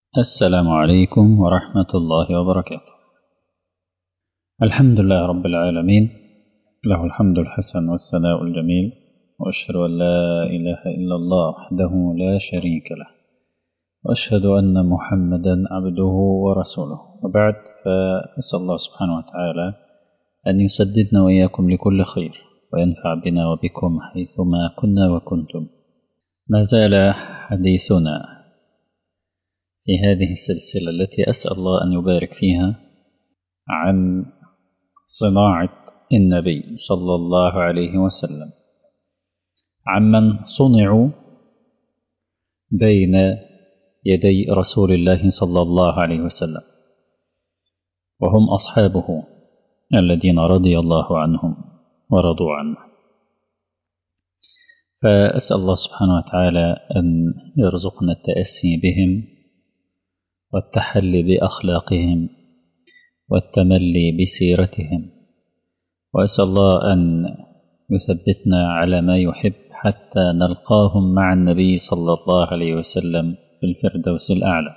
السلام عليكم ورحمة الله وبركاته الحمد لله رب العالمين له الحمد الحسن والثناء الجميل وأشهد أن لا إله إلا الله وحده لا شريك له وأشهد أن محمدا عبده ورسوله وبعد فأسأل الله سبحانه وتعالى أن يسددنا وإياكم لكل خير وينفع بنا وبكم حيثما كنا وكنتم ما زال حديثنا في هذه السلسلة التي أسأل الله أن يبارك فيها عن صناعة النبي صلى الله عليه وسلم عمن صنعوا بين يدي رسول الله صلى الله عليه وسلم وهم أصحابه الذين رضي الله عنهم ورضوا عنه فأسأل الله سبحانه وتعالى أن يرزقنا التأسي بهم والتحلي بأخلاقهم والتملي بسيرتهم وأسأل الله أن يثبتنا على ما يحب حتى نلقاهم مع النبي صلى الله عليه وسلم في الفردوس الأعلى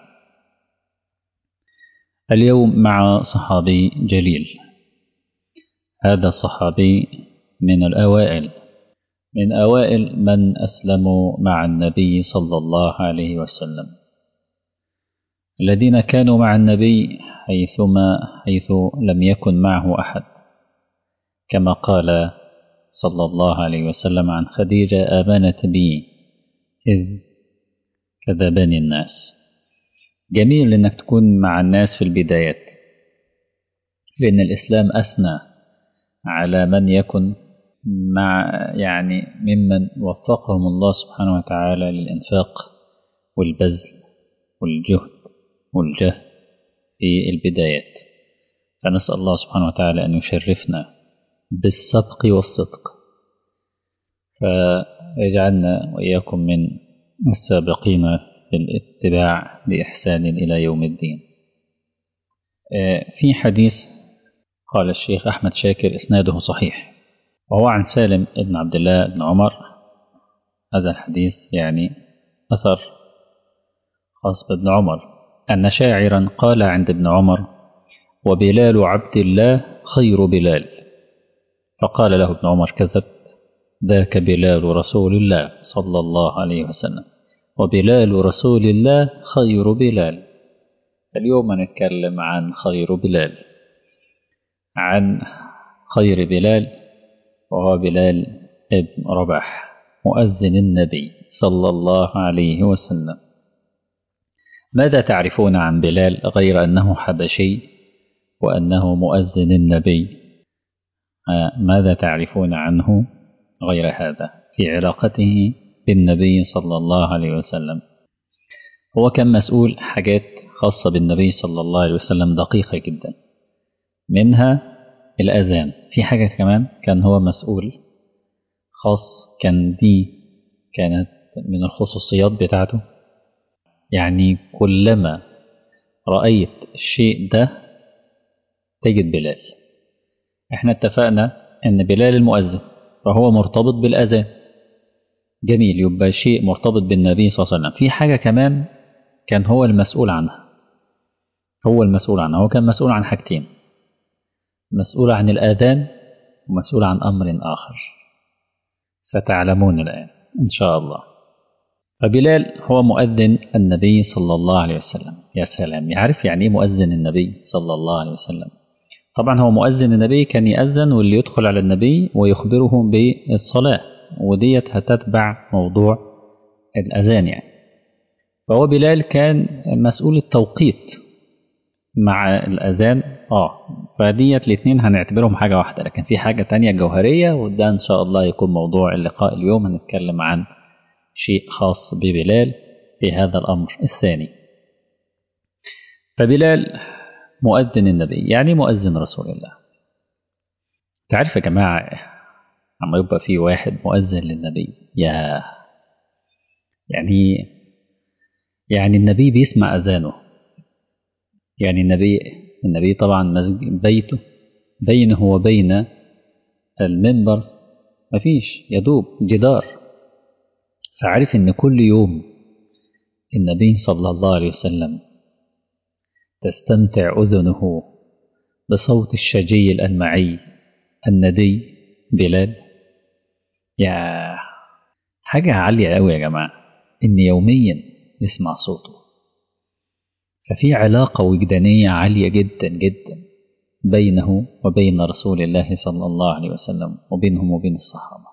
اليوم مع صحابي جليل هذا الصحابي من الأوائل من أوائل من أسلموا مع النبي صلى الله عليه وسلم الذين كانوا مع النبي حيثما حيث لم يكن معه أحد كما قال صلى الله عليه وسلم عن خديجة آمنت بي إذ كذبني الناس جميل إنك تكون مع الناس في البدايات لأن الإسلام أثنى على من يكن مع يعني ممن وفقهم الله سبحانه وتعالى للإنفاق والبذل والجهد والجهد في البدايات فنسأل الله سبحانه وتعالى أن يشرفنا بالسبق والصدق فيجعلنا وإياكم من السابقين في الاتباع بإحسان إلى يوم الدين في حديث قال الشيخ أحمد شاكر إسناده صحيح وهو عن سالم بن عبد الله بن عمر هذا الحديث يعني أثر خاص بابن عمر أن شاعرا قال عند ابن عمر وبلال عبد الله خير بلال فقال له ابن عمر كذبت ذاك بلال رسول الله صلى الله عليه وسلم وبلال رسول الله خير بلال اليوم نتكلم عن خير بلال عن خير بلال وهو بلال ابن رباح مؤذن النبي صلى الله عليه وسلم ماذا تعرفون عن بلال غير أنه حبشي وأنه مؤذن النبي ماذا تعرفون عنه غير هذا في علاقته بالنبي صلى الله عليه وسلم هو كان مسؤول حاجات خاصة بالنبي صلى الله عليه وسلم دقيقة جدا منها الأذان في حاجة كمان كان هو مسؤول خاص كان دي كانت من الخصوصيات بتاعته يعني كلما رأيت الشيء ده تجد بلال احنا اتفقنا ان بلال المؤذن فهو مرتبط بالأذان جميل يبقى شيء مرتبط بالنبي صلى الله عليه وسلم في حاجة كمان كان هو المسؤول عنها هو المسؤول عنها هو كان مسؤول عن حاجتين مسؤول عن الآذان ومسؤول عن أمر آخر ستعلمون الآن إن شاء الله فبلال هو مؤذن النبي صلى الله عليه وسلم يا سلام يعرف يعني ايه مؤذن النبي صلى الله عليه وسلم طبعا هو مؤذن النبي كان يأذن واللي يدخل على النبي ويخبره بالصلاة وديت هتتبع موضوع الأذان يعني فهو بلال كان مسؤول التوقيت مع الأذان اه فديت الاثنين هنعتبرهم حاجة واحدة لكن في حاجة تانية جوهرية وده إن شاء الله يكون موضوع اللقاء اليوم هنتكلم عن شيء خاص ببلال في هذا الأمر الثاني فبلال مؤذن النبي يعني مؤذن رسول الله تعرف يا جماعة عما يبقى في واحد مؤذن للنبي يا يعني يعني النبي بيسمع أذانه يعني النبي النبي طبعا مسجد بيته بينه وبين المنبر مفيش يدوب جدار فعرف ان كل يوم النبي صلى الله عليه وسلم تستمتع أذنه بصوت الشجي الألمعي الندي بلال يا حاجة عالية أوي يا جماعة إن يوميا نسمع صوته ففي علاقة وجدانية عالية جدا جدا بينه وبين رسول الله صلى الله عليه وسلم وبينهم وبين الصحابة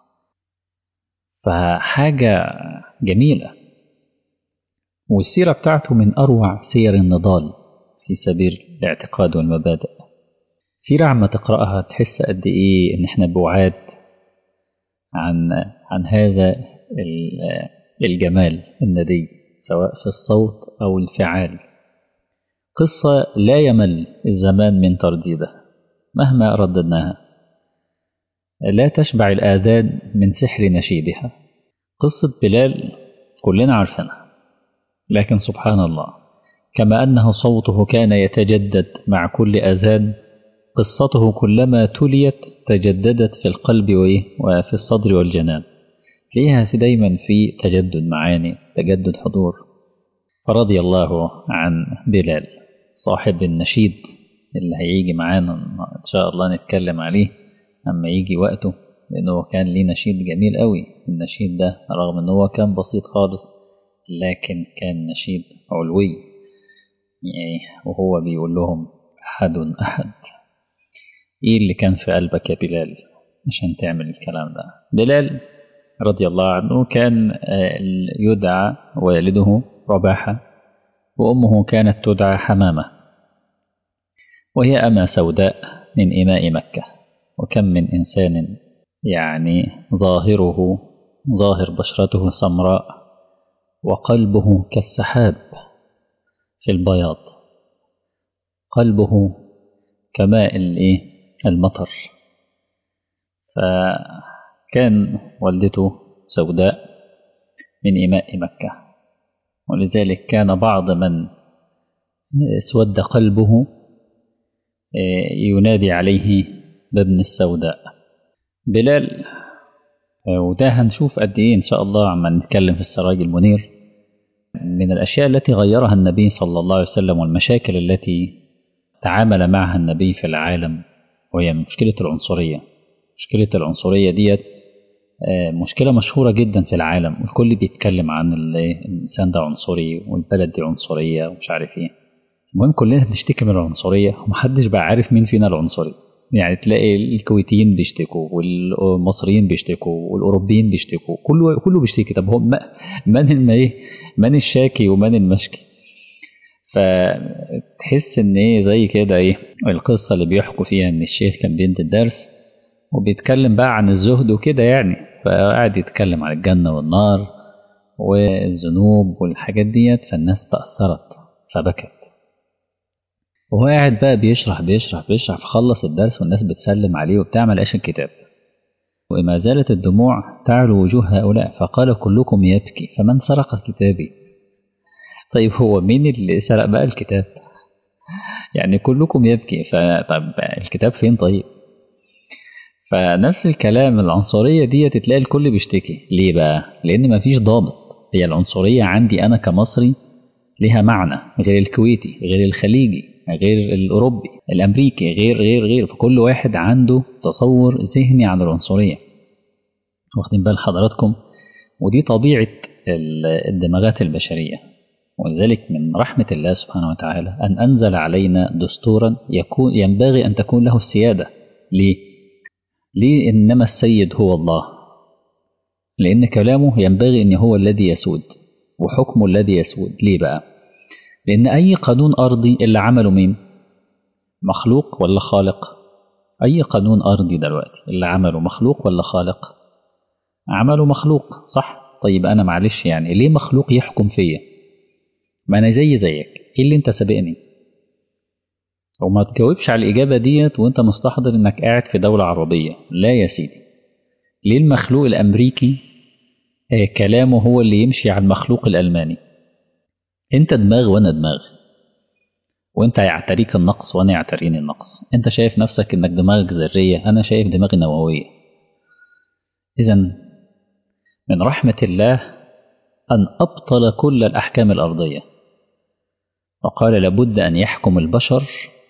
فحاجة جميلة والسيرة بتاعته من أروع سير النضال في سبيل الاعتقاد والمبادئ سيرة عما تقرأها تحس قد إيه إن إحنا بعاد عن عن هذا الجمال الندي سواء في الصوت أو الفعال قصة لا يمل الزمان من ترديدها مهما رددناها لا تشبع الآذان من سحر نشيدها قصة بلال كلنا عارفينها لكن سبحان الله كما أنه صوته كان يتجدد مع كل أذان قصته كلما تليت تجددت في القلب وفي الصدر والجنان فيها في دايما في تجدد معاني تجدد حضور فرضي الله عن بلال صاحب النشيد اللي هيجي معانا إن شاء الله نتكلم عليه أما يجي وقته لأنه كان ليه نشيد جميل قوي النشيد ده رغم أنه هو كان بسيط خالص لكن كان نشيد علوي يعني وهو بيقول لهم أحد أحد إيه اللي كان في قلبك يا بلال عشان تعمل الكلام ده بلال رضي الله عنه كان يدعى والده رباحة وأمه كانت تدعى حمامة وهي أما سوداء من إماء مكة وكم من إنسان يعني ظاهره ظاهر بشرته سمراء وقلبه كالسحاب في البياض قلبه كماء المطر فكان والدته سوداء من إماء مكة ولذلك كان بعض من اسود قلبه ينادي عليه بابن السوداء بلال وده هنشوف قد ايه ان شاء الله عما نتكلم في السراج المنير من الاشياء التي غيرها النبي صلى الله عليه وسلم والمشاكل التي تعامل معها النبي في العالم وهي مشكله العنصريه مشكله العنصريه ديت مشكله مشهوره جدا في العالم والكل بيتكلم عن الانسان ده عنصري والبلد دي عنصريه ومش عارف ايه المهم كلنا بنشتكي من العنصريه ومحدش بقى عارف مين فينا العنصري يعني تلاقي الكويتيين بيشتكوا والمصريين بيشتكوا والاوروبيين بيشتكوا كله كله بيشتكي طب هو من ايه من الشاكي ومن المشكي فتحس ان ايه زي كده ايه القصه اللي بيحكوا فيها ان الشيخ كان بيدي الدرس وبيتكلم بقى عن الزهد وكده يعني فقعد يتكلم عن الجنه والنار والذنوب والحاجات ديت فالناس تاثرت فبكت وهو قاعد بقى بيشرح بيشرح بيشرح فخلص الدرس والناس بتسلم عليه وبتاع ما لقاش الكتاب وما زالت الدموع تعلو وجوه هؤلاء فقال كلكم يبكي فمن سرق كتابي طيب هو مين اللي سرق بقى الكتاب يعني كلكم يبكي فطب الكتاب فين طيب فنفس الكلام العنصرية دي تلاقي الكل بيشتكي ليه بقى لأن مفيش ضابط هي العنصرية عندي أنا كمصري لها معنى غير الكويتي غير الخليجي غير الأوروبي الأمريكي غير غير غير فكل واحد عنده تصور ذهني عن العنصرية واخدين بال حضراتكم ودي طبيعة الدماغات البشرية ولذلك من رحمة الله سبحانه وتعالى أن أنزل علينا دستورا يكون ينبغي أن تكون له السيادة ليه؟ ليه إنما السيد هو الله لأن كلامه ينبغي أن هو الذي يسود وحكمه الذي يسود ليه بقى؟ لأن أي قانون أرضي اللي عمله مين؟ مخلوق ولا خالق؟ أي قانون أرضي دلوقتي اللي عمله مخلوق ولا خالق؟ عمله مخلوق صح؟ طيب أنا معلش يعني ليه مخلوق يحكم فيا؟ ما أنا زي زيك إيه اللي أنت سابقني؟ وما تجاوبش على الإجابة ديت وأنت مستحضر إنك قاعد في دولة عربية لا يا سيدي ليه المخلوق الأمريكي آه كلامه هو اللي يمشي على المخلوق الألماني انت دماغ وانا دماغ وانت يعتريك النقص وانا يعتريني النقص انت شايف نفسك انك دماغك ذرية انا شايف دماغي نووية اذا من رحمة الله ان ابطل كل الاحكام الارضية وقال لابد أن يحكم البشر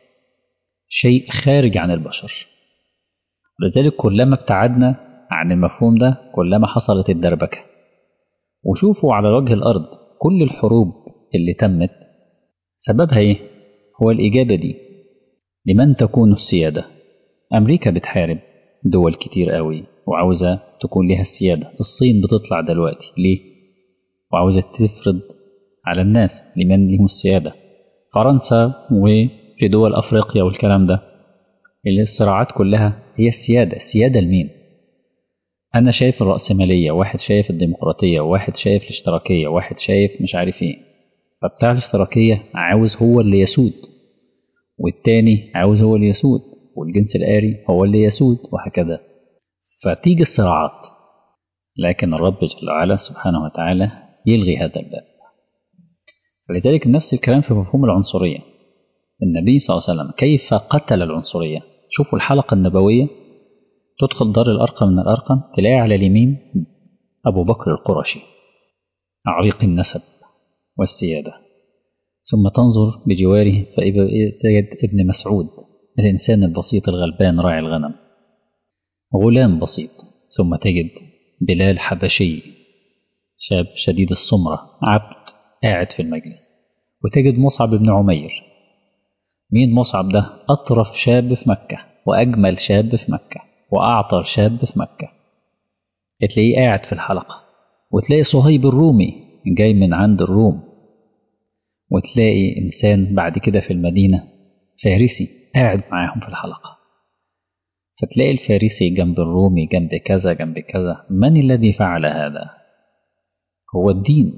شيء خارج عن البشر لذلك كلما ابتعدنا عن المفهوم ده كلما حصلت الدربكة وشوفوا على وجه الأرض كل الحروب اللي تمت سببها إيه؟ هو الإجابة دي لمن تكون السيادة أمريكا بتحارب دول كتير قوي وعاوزة تكون لها السيادة الصين بتطلع دلوقتي ليه؟ وعاوزة تفرض على الناس لمن لهم السيادة فرنسا وفي دول أفريقيا والكلام ده الصراعات كلها هي السيادة السيادة لمين؟ أنا شايف الرأسمالية واحد شايف الديمقراطية واحد شايف الاشتراكية واحد شايف مش عارف ايه فبتاع الاشتراكية عاوز هو اللي يسود والتاني عاوز هو اللي يسود والجنس الآري هو اللي يسود وهكذا فتيجي الصراعات لكن الرب جل وعلا سبحانه وتعالى يلغي هذا الباب فلذلك نفس الكلام في مفهوم العنصرية النبي صلى الله عليه وسلم كيف قتل العنصرية شوفوا الحلقة النبوية تدخل دار الأرقم من الأرقم تلاقي على اليمين أبو بكر القرشي عريق النسب والسيادة ثم تنظر بجواره فتجد ابن مسعود الإنسان البسيط الغلبان راعي الغنم غلام بسيط ثم تجد بلال حبشي شاب شديد السمرة عبد قاعد في المجلس وتجد مصعب بن عمير مين مصعب ده أطرف شاب في مكة وأجمل شاب في مكة وأعطر شاب في مكة تلاقيه قاعد في الحلقة وتلاقي صهيب الرومي جاي من عند الروم وتلاقي إنسان بعد كده في المدينة فارسي قاعد معاهم في الحلقة فتلاقي الفارسي جنب الرومي جنب كذا جنب كذا من الذي فعل هذا هو الدين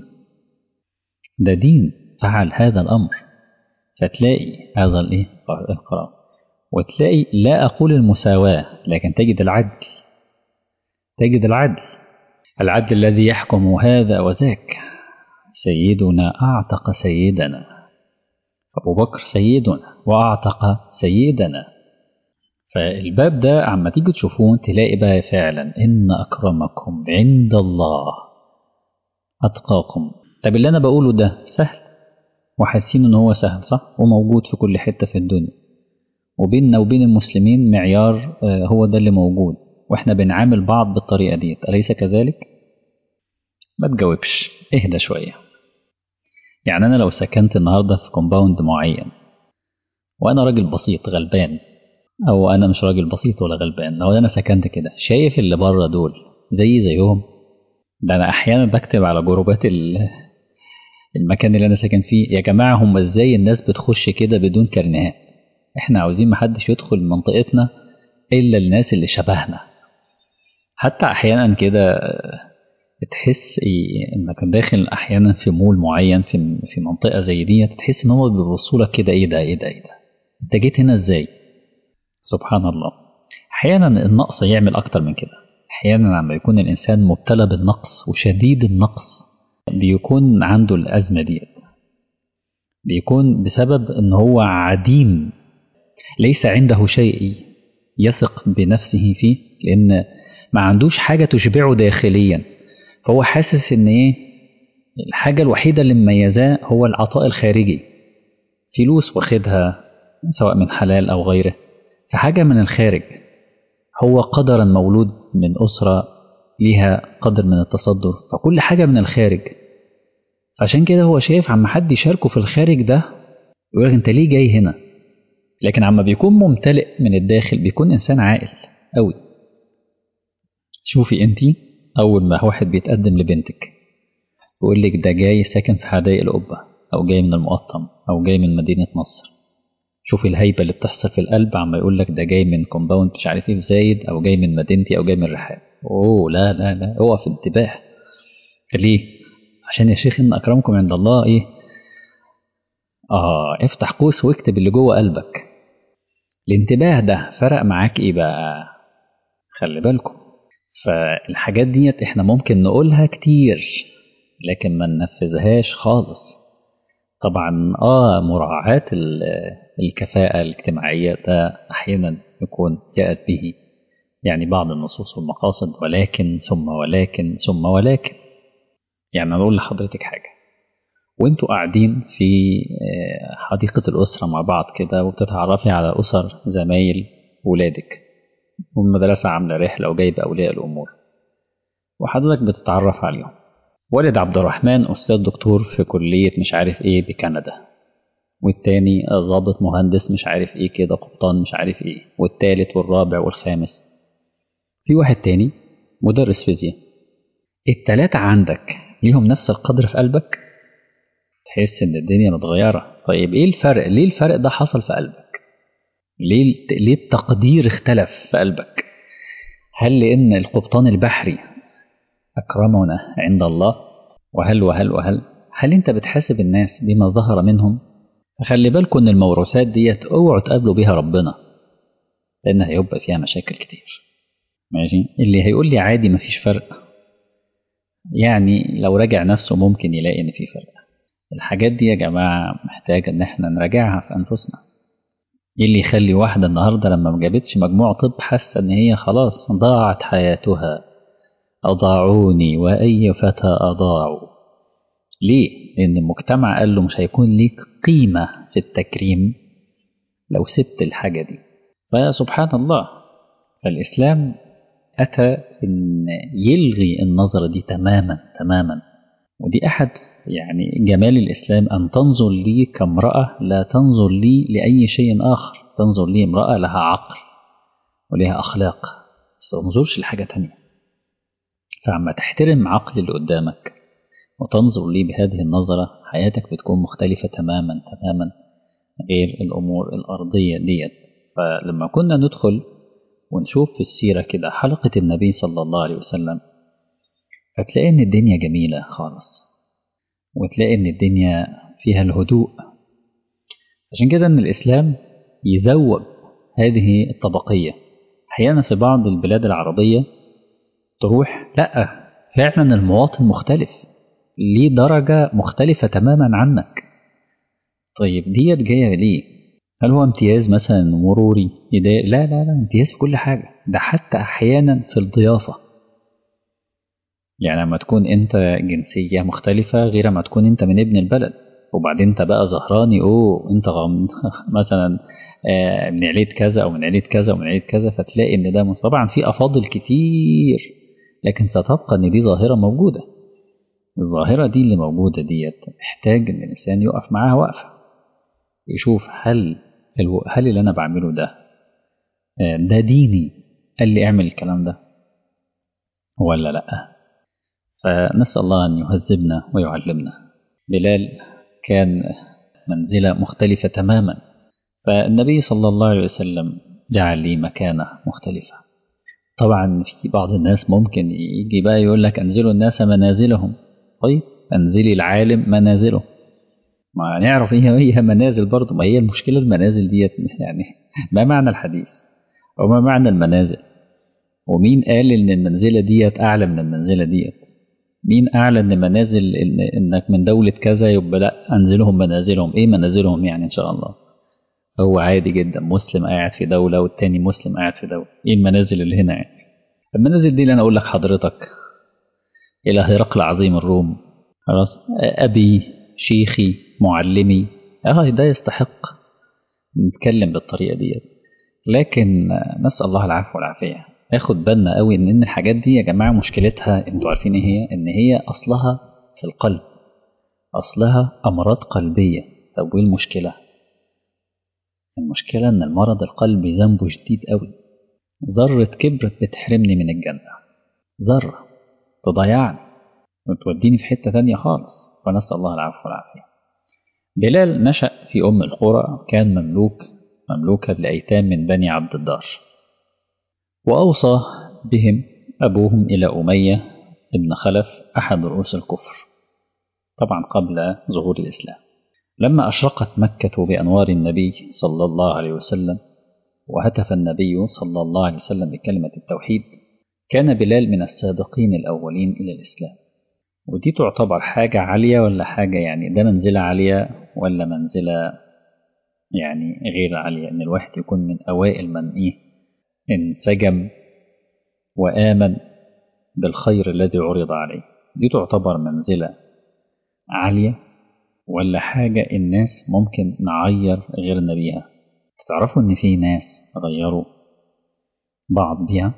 ده دين فعل هذا الأمر فتلاقي هذا الايه القرار وتلاقي لا أقول المساواة لكن تجد العدل تجد العدل العدل الذي يحكم هذا وذاك سيدنا أعتق سيدنا أبو بكر سيدنا وأعتق سيدنا فالباب ده عما تيجي تشوفوه تلاقي بقى فعلا إن أكرمكم عند الله أتقاكم طب اللي أنا بقوله ده سهل وحاسين إن هو سهل صح وموجود في كل حتة في الدنيا وبيننا وبين المسلمين معيار هو ده اللي موجود واحنا بنعامل بعض بالطريقة ديت أليس كذلك؟ ما تجاوبش اهدى شوية يعني أنا لو سكنت النهاردة في كومباوند معين وأنا راجل بسيط غلبان أو أنا مش راجل بسيط ولا غلبان لو أنا سكنت كده شايف اللي بره دول زي زيهم ده أنا أحيانا بكتب على جروبات المكان اللي أنا ساكن فيه يا جماعة هم إزاي الناس بتخش كده بدون كرنيهات إحنا عاوزين محدش يدخل منطقتنا إلا الناس اللي شبهنا حتى أحيانا كده تحس إيه انك داخل احيانا في مول معين في في منطقه زي دي تحس ان هو بيبصوا لك كده ايه ده ايه ده ايه ده انت جيت هنا ازاي سبحان الله احيانا النقص يعمل اكتر من كده احيانا لما يكون الانسان مبتلى بالنقص وشديد النقص بيكون عنده الازمه ديت بيكون بسبب ان هو عديم ليس عنده شيء يثق بنفسه فيه لان ما عندوش حاجه تشبعه داخليا فهو حاسس ان ايه الحاجة الوحيدة اللي مميزاه هو العطاء الخارجي فلوس واخدها سواء من حلال او غيره فحاجة من الخارج هو قدرا مولود من أسرة ليها قدر من التصدر فكل حاجة من الخارج عشان كده هو شايف عما حد يشاركه في الخارج ده يقول لك انت ليه جاي هنا لكن عما بيكون ممتلئ من الداخل بيكون انسان عاقل قوي شوفي انتي أول ما واحد بيتقدم لبنتك يقول لك ده جاي ساكن في حدائق القبة أو جاي من المقطم أو جاي من مدينة نصر شوفي الهيبة اللي بتحصل في القلب عما يقول لك ده جاي من كومباوند مش عارف ايه في زايد أو جاي من مدينتي أو جاي من الرحاب أوه لا لا لا اقف انتباه ليه؟ عشان يا شيخ إن أكرمكم عند الله إيه؟ آه افتح قوس واكتب اللي جوه قلبك الانتباه ده فرق معاك إيه بقى؟ خلي بالكم فالحاجات ديت احنا ممكن نقولها كتير لكن ما ننفذهاش خالص طبعا اه مراعاة الكفاءة الاجتماعية ده احيانا يكون جاءت به يعني بعض النصوص والمقاصد ولكن ثم ولكن ثم ولكن يعني انا اقول لحضرتك حاجة وانتوا قاعدين في حديقة الأسرة مع بعض كده وبتتعرفي على أسر زمايل ولادك والمدرسة عاملة رحلة وجايبة أولياء الأمور وحضرتك بتتعرف عليهم والد عبد الرحمن أستاذ دكتور في كلية مش عارف إيه بكندا والتاني ضابط مهندس مش عارف إيه كده قبطان مش عارف إيه والتالت والرابع والخامس في واحد تاني مدرس فيزياء التلاتة عندك ليهم نفس القدر في قلبك تحس ان الدنيا متغيرة طيب ايه الفرق ليه الفرق ده حصل في قلبك ليه ليه التقدير اختلف في قلبك هل لان القبطان البحري اكرمنا عند الله وهل وهل وهل هل انت بتحاسب الناس بما ظهر منهم فخلي بالكم ان الموروثات ديت اوعوا تقابلوا بيها ربنا لان هيبقى فيها مشاكل كتير ماشي اللي هيقول لي عادي مفيش فرق يعني لو راجع نفسه ممكن يلاقي ان في فرق الحاجات دي يا جماعة محتاجة ان احنا نراجعها في انفسنا ايه اللي يخلي واحدة النهاردة لما ما جابتش مجموع طب حاسة ان هي خلاص ضاعت حياتها أضاعوني وأي فتى أضاعوا ليه؟ لأن المجتمع قال له مش هيكون ليك قيمة في التكريم لو سبت الحاجة دي فسبحان الله فالإسلام أتى إن يلغي النظرة دي تماما تماما ودي أحد يعني جمال الإسلام أن تنظر لي كامرأة لا تنظر لي لأي شيء آخر تنظر لي امرأة لها عقل ولها أخلاق بس تنظرش لحاجة تانية فعما تحترم عقل اللي قدامك وتنظر لي بهذه النظرة حياتك بتكون مختلفة تماما تماما غير الأمور الأرضية ديت فلما كنا ندخل ونشوف في السيرة كده حلقة النبي صلى الله عليه وسلم هتلاقي إن الدنيا جميلة خالص وتلاقي إن الدنيا فيها الهدوء عشان كده إن الإسلام يذوب هذه الطبقية أحيانا في بعض البلاد العربية تروح لأ فعلا المواطن مختلف ليه درجة مختلفة تماما عنك طيب ديت جاية ليه هل هو امتياز مثلا مروري لا لا لا امتياز في كل حاجة ده حتى أحيانا في الضيافة يعني لما تكون انت جنسية مختلفة غير ما تكون انت من ابن البلد وبعدين انت بقى زهراني اوه انت غم مثلا آه من عيلة كذا او من عيلة كذا ومن عيلة كذا فتلاقي ان ده طبعا في افاضل كتير لكن ستبقى ان دي ظاهرة موجودة الظاهرة دي اللي موجودة ديت محتاج ان الانسان يقف معاها وقفة يشوف هل هل اللي انا بعمله ده ده ديني قال لي اعمل الكلام ده ولا لا فنسأل الله أن يهذبنا ويعلمنا بلال كان منزلة مختلفة تماما فالنبي صلى الله عليه وسلم جعل لي مكانة مختلفة طبعا في بعض الناس ممكن يجي بقى يقول لك أنزلوا الناس منازلهم طيب أنزلي العالم منازله ما نعرف ايه هي منازل برضه ما هي المشكلة المنازل ديت يعني ما معنى الحديث وما معنى المنازل ومين قال ان المنزلة ديت اعلى من المنزلة ديت مين اعلن منازل إن انك من دولة كذا يبقى لا انزلهم منازلهم ايه منازلهم يعني ان شاء الله هو عادي جدا مسلم قاعد في دولة والتاني مسلم قاعد في دولة ايه المنازل اللي هنا يعني المنازل دي اللي انا اقول لك حضرتك الى هرقل عظيم الروم خلاص ابي شيخي معلمي اه ده يستحق نتكلم بالطريقة ديت لكن نسأل الله العفو والعافية ناخد بالنا قوي ان ان الحاجات دي يا جماعه مشكلتها انتوا عارفين ايه هي ان هي اصلها في القلب اصلها امراض قلبيه طب وايه المشكله المشكله ان المرض القلبي ذنبه شديد قوي ذره كبرت بتحرمني من الجنه ذره تضيعني وتوديني في حته تانية خالص فنسال الله العفو والعافيه بلال نشا في ام القرى كان مملوك مملوكا لايتام من بني عبد الدار وأوصى بهم أبوهم إلى أمية ابن خلف أحد رؤوس الكفر طبعا قبل ظهور الإسلام لما أشرقت مكة بأنوار النبي صلى الله عليه وسلم وهتف النبي صلى الله عليه وسلم بكلمة التوحيد كان بلال من السابقين الأولين إلى الإسلام ودي تعتبر حاجة عالية ولا حاجة يعني ده منزلة عالية ولا منزلة يعني غير عالية إن الواحد يكون من أوائل من إيه انسجم وآمن بالخير الذي عرض عليه دي تعتبر منزلة عالية ولا حاجة الناس ممكن نعير غيرنا بيها تعرفوا إن في ناس غيروا بعض بها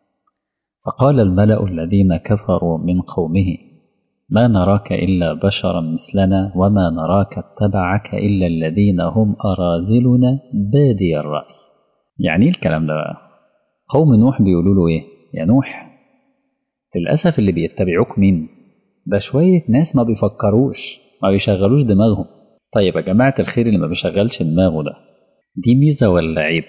فقال الملأ الذين كفروا من قومه ما نراك إلا بشرا مثلنا وما نراك اتبعك إلا الذين هم أراذلنا بادي الرأي يعني ايه الكلام ده بقى قوم نوح بيقولوا له ايه يا نوح للأسف اللي بيتبعوك مين ده شوية ناس ما بيفكروش ما بيشغلوش دماغهم طيب يا جماعة الخير اللي ما بيشغلش دماغه ده دي ميزة ولا عيب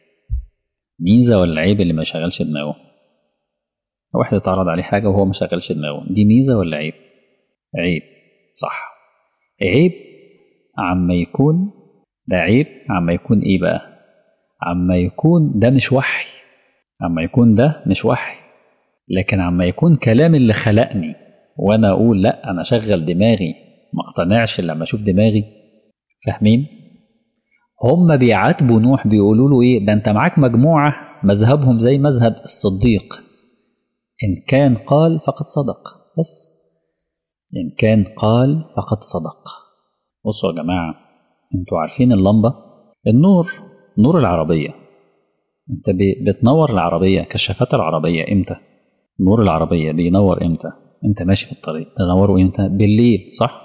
ميزة ولا عيب اللي ما يشغلش دماغه واحد اتعرض عليه حاجة وهو ما شغلش دماغه دي ميزة ولا عيب عيب صح عيب عما يكون ده عيب عما يكون ايه بقى عما يكون ده مش وحي عما يكون ده مش وحي لكن عما يكون كلام اللي خلقني وانا اقول لا انا اشغل دماغي ما اقتنعش لما اشوف دماغي فاهمين هم بيعاتبوا نوح بيقولوا له ايه ده انت معاك مجموعه مذهبهم زي مذهب الصديق ان كان قال فقد صدق بس ان كان قال فقد صدق بصوا يا جماعه انتوا عارفين اللمبه النور نور العربيه انت بتنور العربيه كشافات العربيه امتى نور العربيه بينور امتى انت ماشي في الطريق تنوره امتى بالليل صح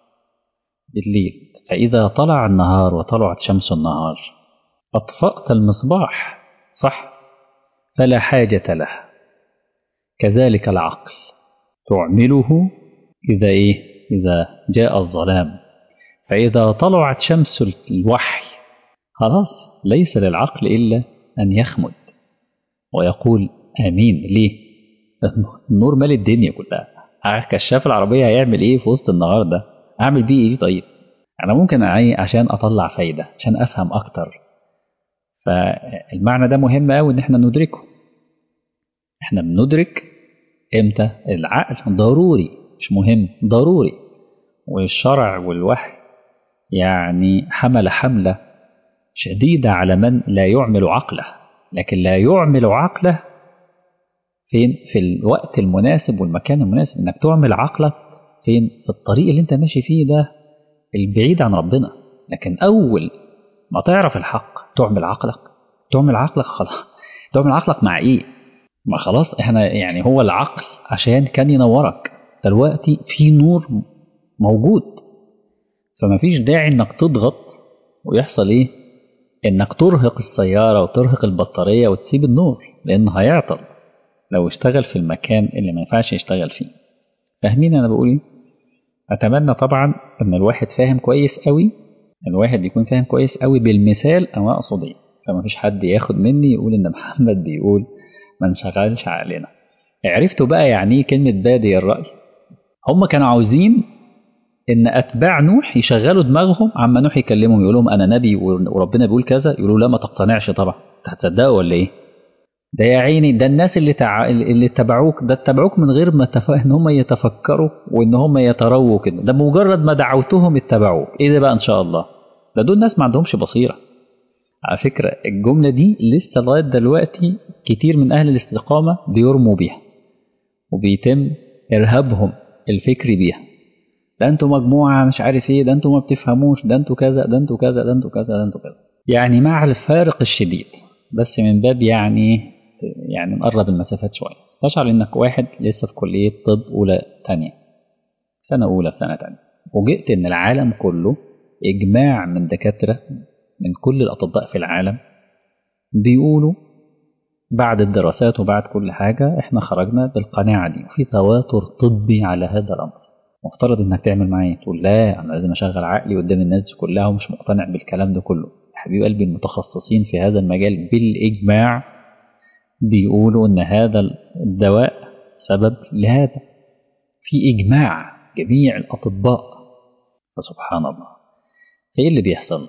بالليل فإذا طلع النهار وطلعت شمس النهار أطفأت المصباح صح فلا حاجة له كذلك العقل تعمله إذا إيه إذا جاء الظلام فإذا طلعت شمس الوحي خلاص ليس للعقل إلا أن يخمد ويقول آمين ليه النور مال الدنيا كلها كشاف العربية هيعمل إيه في وسط النهار ده أعمل بيه إيه طيب أنا ممكن أعي عشان أطلع فايدة عشان أفهم أكتر فالمعنى ده مهم أوي إن إحنا ندركه إحنا بندرك إمتى العقل ضروري مش مهم ضروري والشرع والوحي يعني حمل حملة شديدة على من لا يعمل عقله لكن لا يعمل عقله فين في الوقت المناسب والمكان المناسب انك تعمل عقلك فين في الطريق اللي انت ماشي فيه ده البعيد عن ربنا لكن اول ما تعرف الحق تعمل عقلك تعمل عقلك خلاص تعمل عقلك مع ايه ما خلاص احنا يعني هو العقل عشان كان ينورك دلوقتي في نور موجود فما فيش داعي انك تضغط ويحصل ايه انك ترهق السيارة وترهق البطارية وتسيب النور لان هيعطل لو اشتغل في المكان اللي ما ينفعش يشتغل فيه فاهمين انا بقول ايه اتمنى طبعا ان الواحد فاهم كويس قوي الواحد يكون فاهم كويس قوي بالمثال انا اقصد ايه فما فيش حد ياخد مني يقول ان محمد بيقول ما نشغلش عقلنا عرفتوا بقى يعني ايه كلمه بادي الراي هم كانوا عاوزين ان اتباع نوح يشغلوا دماغهم عما نوح يكلمهم يقول لهم انا نبي وربنا بيقول كذا يقولوا لا ما تقتنعش طبعا انت هتصدقوا ولا ايه ده يا عيني ده الناس اللي تع... اللي اتبعوك ده اتبعوك من غير ما تف... ان هم يتفكروا وان هم يترووا كده ده مجرد ما دعوتهم اتبعوك ايه ده بقى ان شاء الله ده دول ناس ما عندهمش بصيره على فكره الجمله دي لسه لغايه دلوقتي كتير من اهل الاستقامه بيرموا بيها وبيتم ارهابهم الفكري بيها ده انتوا مجموعه مش عارف ايه ده انتوا ما بتفهموش ده انتوا كذا ده انتوا كذا ده انتوا كذا ده انتوا كذا يعني مع الفارق الشديد بس من باب يعني يعني نقرب المسافات شويه تشعر انك واحد لسه في كليه طب اولى ثانيه سنه اولى في سنه ثانيه فوجئت ان العالم كله اجماع من دكاتره من كل الاطباء في العالم بيقولوا بعد الدراسات وبعد كل حاجه احنا خرجنا بالقناعه دي وفي تواتر طبي على هذا الامر مفترض انك تعمل معايا تقول لا انا لازم اشغل عقلي قدام الناس دي كلها ومش مقتنع بالكلام ده كله حبيب قلبي المتخصصين في هذا المجال بالاجماع بيقولوا ان هذا الدواء سبب لهذا في اجماع جميع الاطباء فسبحان الله ايه اللي بيحصل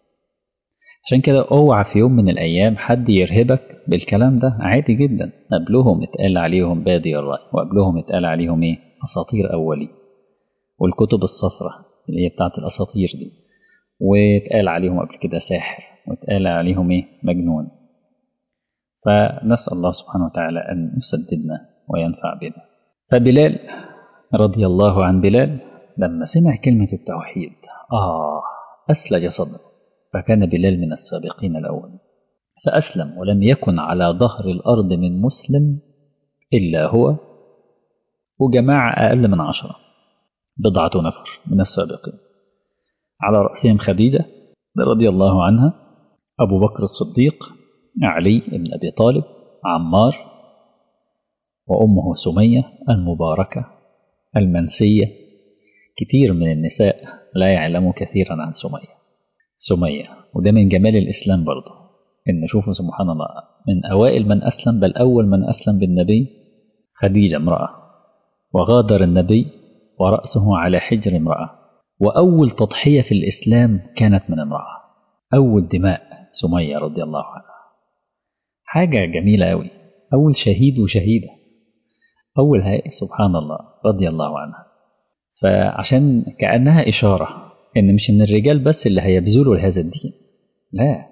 عشان كده اوعى في يوم من الايام حد يرهبك بالكلام ده عادي جدا قبلهم اتقال عليهم بادي الراي وقبلهم اتقال عليهم ايه اساطير اولي والكتب الصفراء اللي هي بتاعت الاساطير دي واتقال عليهم قبل كده ساحر واتقال عليهم ايه مجنون فنسأل الله سبحانه وتعالى أن يسددنا وينفع بنا فبلال رضي الله عن بلال لما سمع كلمة التوحيد آه أسلج صدره فكان بلال من السابقين الأول فأسلم ولم يكن على ظهر الأرض من مسلم إلا هو وجماعة أقل من عشرة بضعة نفر من السابقين على رأسهم خديجة رضي الله عنها أبو بكر الصديق علي بن أبي طالب عمار وأمه سمية المباركة المنسية كتير من النساء لا يعلموا كثيرا عن سمية سمية وده من جمال الإسلام برضه إن شوفوا سبحان الله من أوائل من أسلم بل أول من أسلم بالنبي خديجة امرأة وغادر النبي ورأسه على حجر امرأة وأول تضحية في الإسلام كانت من امرأة أول دماء سمية رضي الله عنها حاجة جميلة أوي أول شهيد وشهيدة أول هاي سبحان الله رضي الله عنها فعشان كأنها إشارة إن مش إن الرجال بس اللي هيبذلوا لهذا الدين لا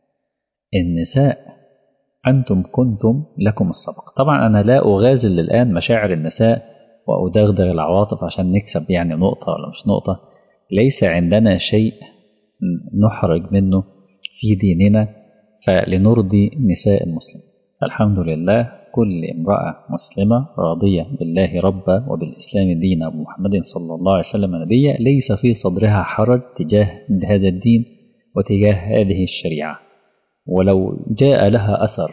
النساء أنتم كنتم لكم السبق طبعا أنا لا أغازل الآن مشاعر النساء وأدغدغ العواطف عشان نكسب يعني نقطة ولا مش نقطة ليس عندنا شيء نحرج منه في ديننا فلنرضي نساء المسلمين الحمد لله كل امرأة مسلمة راضية بالله ربا وبالإسلام دينا ومحمد صلى الله عليه وسلم نبيا ليس في صدرها حرج تجاه هذا الدين وتجاه هذه الشريعة ولو جاء لها أثر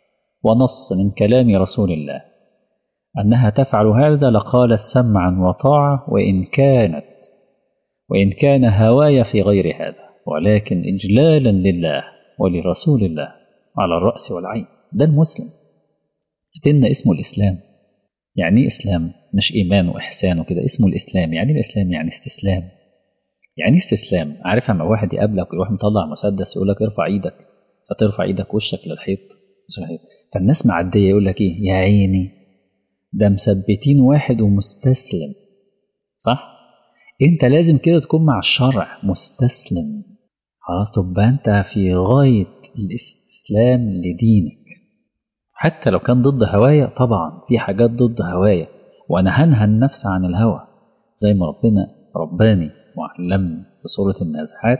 ونص من كلام رسول الله أنها تفعل هذا لقالت سمعا وطاعة وإن كانت وإن كان هواي في غير هذا ولكن إجلالا لله ولرسول الله على الرأس والعين ده المسلم ديننا اسمه الإسلام يعني ايه إسلام مش إيمان وإحسان وكده اسمه الإسلام يعني الإسلام يعني استسلام يعني استسلام عارف لما واحد يقابلك ويروح مطلع مسدس يقول لك ارفع ايدك فترفع ايدك وشك للحيط فالناس معديه يقول لك ايه يا عيني ده مثبتين واحد ومستسلم صح انت لازم كده تكون مع الشرع مستسلم خلاص تبقى انت في غايه الاستسلام لدينك حتى لو كان ضد هوايا طبعا في حاجات ضد هوايا وانا هنهى النفس عن الهوى زي ما ربنا رباني وعلمني في سورة النازحات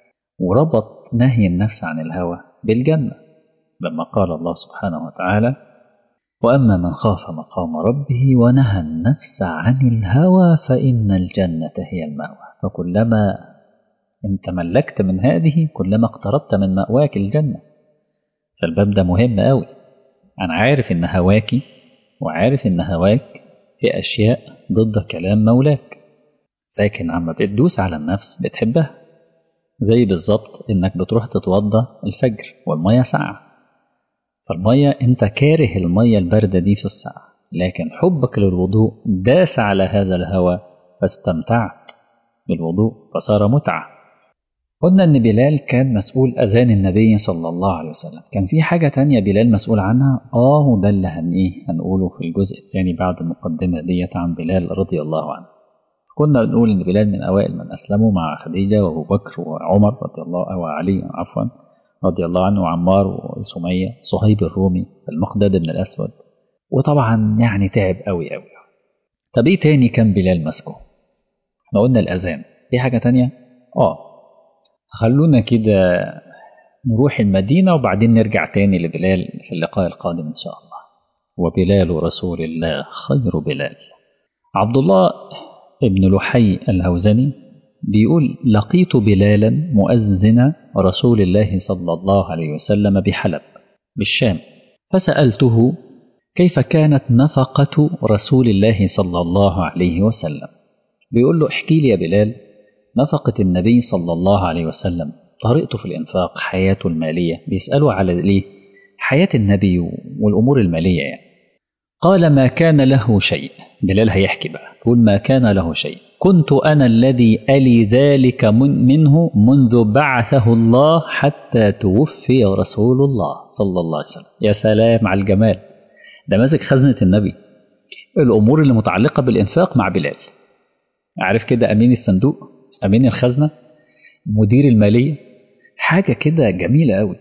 وربط نهي النفس عن الهوى بالجنة لما قال الله سبحانه وتعالى وأما من خاف مقام ربه ونهى النفس عن الهوى فإن الجنة هي المأوى فكلما انت ملكت من هذه كلما اقتربت من مأواك الجنة فالباب ده مهم قوي أنا عارف إن هواكي وعارف إن هواك في أشياء ضد كلام مولاك لكن عما بتدوس على النفس بتحبها زي بالظبط إنك بتروح تتوضى الفجر والمية ساقعة فالمية أنت كاره المية الباردة دي في الساعة لكن حبك للوضوء داس على هذا الهوى فاستمتعت بالوضوء فصار متعة قلنا ان بلال كان مسؤول اذان النبي صلى الله عليه وسلم كان في حاجه تانية بلال مسؤول عنها اه وده اللي هن ايه هنقوله في الجزء الثاني بعد المقدمه ديت عن بلال رضي الله عنه كنا بنقول ان بلال من اوائل من اسلموا مع خديجه وابو بكر وعمر رضي الله وعلي عفوا رضي الله عنه وعمار وسميه صهيب الرومي المقداد بن الاسود وطبعا يعني تعب قوي قوي طب ايه تاني كان بلال ماسكه احنا قلنا الاذان في حاجه تانية اه خلونا كده نروح المدينة وبعدين نرجع تاني لبلال في اللقاء القادم إن شاء الله وبلال رسول الله خير بلال عبد الله ابن لحي الهوزني بيقول لقيت بلالا مؤذن رسول الله صلى الله عليه وسلم بحلب بالشام فسألته كيف كانت نفقة رسول الله صلى الله عليه وسلم بيقول له احكي لي يا بلال نفقة النبي صلى الله عليه وسلم طريقته في الإنفاق حياته المالية بيسألوا على ليه حياة النبي والأمور المالية يعني قال ما كان له شيء بلال هيحكي بقى يقول ما كان له شيء كنت أنا الذي ألي ذلك من منه منذ بعثه الله حتى توفي رسول الله صلى الله عليه وسلم يا سلام على الجمال ده ماسك خزنة النبي الأمور اللي متعلقة بالإنفاق مع بلال عارف كده أمين الصندوق أمين الخزنة مدير المالية حاجة كده جميلة أوي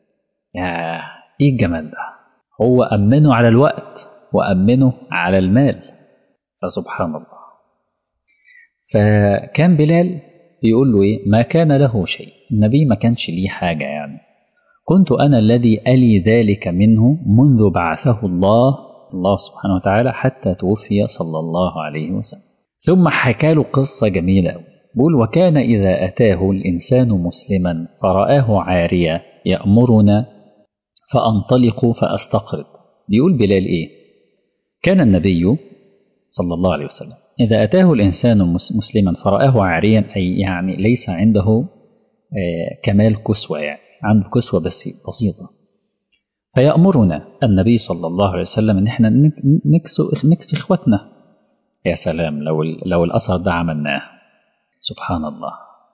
يا إيه الجمال ده هو أمنه على الوقت وأمنه على المال فسبحان الله فكان بلال بيقول له إيه ما كان له شيء النبي ما كانش ليه حاجة يعني كنت أنا الذي ألي ذلك منه منذ بعثه الله الله سبحانه وتعالى حتى توفي صلى الله عليه وسلم ثم حكى له قصة جميلة أوي بيقول وكان إذا أتاه الإنسان مسلما فرآه عارية يأمرنا فأنطلق فأستقرض بيقول بلال إيه كان النبي صلى الله عليه وسلم إذا أتاه الإنسان مسلما فرآه عاريا أي يعني ليس عنده كمال كسوة يعني عنده كسوة بس بسيطة فيأمرنا النبي صلى الله عليه وسلم إن إحنا نكسو نكسي إخوتنا يا سلام لو لو الأثر ده عملناه سبحان الله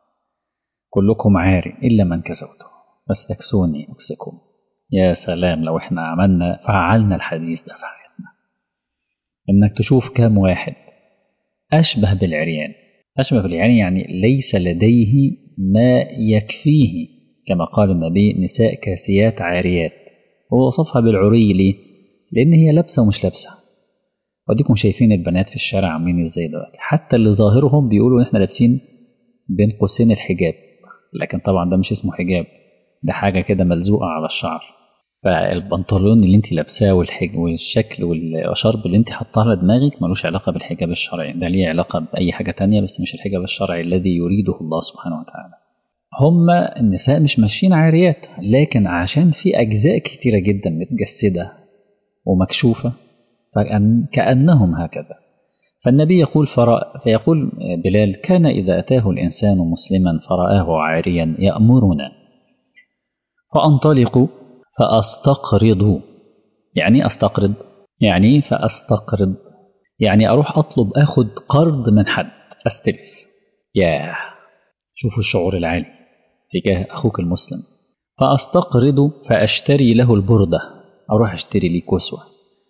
كلكم عاري إلا من كسوته بس اكسوني أكسكم يا سلام لو إحنا عملنا فعلنا الحديث ده في حياتنا إنك تشوف كام واحد أشبه بالعريان أشبه بالعريان يعني ليس لديه ما يكفيه كما قال النبي نساء كاسيات عاريات هو وصفها بالعري ليه؟ لأن هي لابسة ومش لابسة وديكم شايفين البنات في الشارع عاملين ازاي دلوقتي حتى اللي ظاهرهم بيقولوا احنا لابسين بين قوسين الحجاب لكن طبعا ده مش اسمه حجاب ده حاجة كده ملزوقة على الشعر فالبنطلون اللي انت لابساه والحج والشكل والشرب اللي انت حطاه على دماغك ملوش علاقة بالحجاب الشرعي ده ليه علاقة بأي حاجة تانية بس مش الحجاب الشرعي الذي يريده الله سبحانه وتعالى هم النساء مش ماشيين عاريات لكن عشان في أجزاء كتيرة جدا متجسدة ومكشوفة كأنهم هكذا فالنبي يقول فرأ فيقول بلال كان إذا أتاه الإنسان مسلما فرآه عاريا يأمرنا فأنطلق فأستقرض يعني أستقرض يعني فأستقرض يعني أروح أطلب أخد قرض من حد أستلف ياه شوفوا الشعور العالي تجاه أخوك المسلم فأستقرض فأشتري له البردة أروح أشتري لي كسوة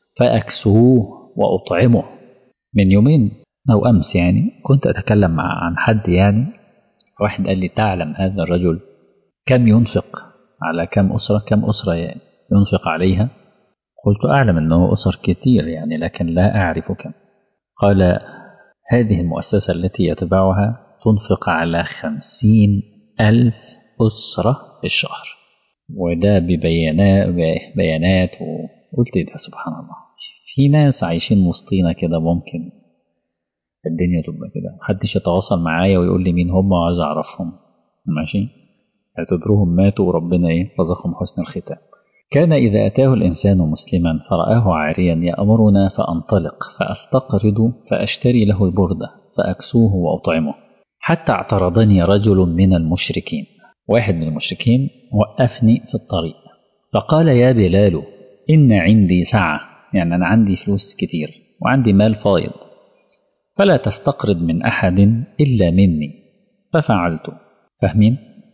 فأكسوه وأطعمه من يومين أو أمس يعني كنت أتكلم مع عن حد يعني واحد قال لي تعلم هذا الرجل كم ينفق على كم أسرة كم أسرة يعني ينفق عليها قلت أعلم أنه أسر كثير يعني لكن لا أعرف كم قال هذه المؤسسة التي يتبعها تنفق على خمسين ألف أسرة في الشهر وده ببيانات بيانات وقلت ده سبحان الله في ناس عايشين وسطينا كده ممكن الدنيا تبقى كده محدش يتواصل معايا ويقول لي مين هم وعايز اعرفهم ماشي اعتبروهم ماتوا وربنا ايه رزقهم حسن الختام كان إذا أتاه الإنسان مسلما فرآه عاريا يأمرنا فأنطلق فأستقرض فأشتري له البردة فأكسوه وأطعمه حتى اعترضني رجل من المشركين واحد من المشركين وقفني في الطريق فقال يا بلال إن عندي سعة يعني أنا عندي فلوس كتير وعندي مال فايض فلا تستقرض من أحد إلا مني ففعلت فاهمين؟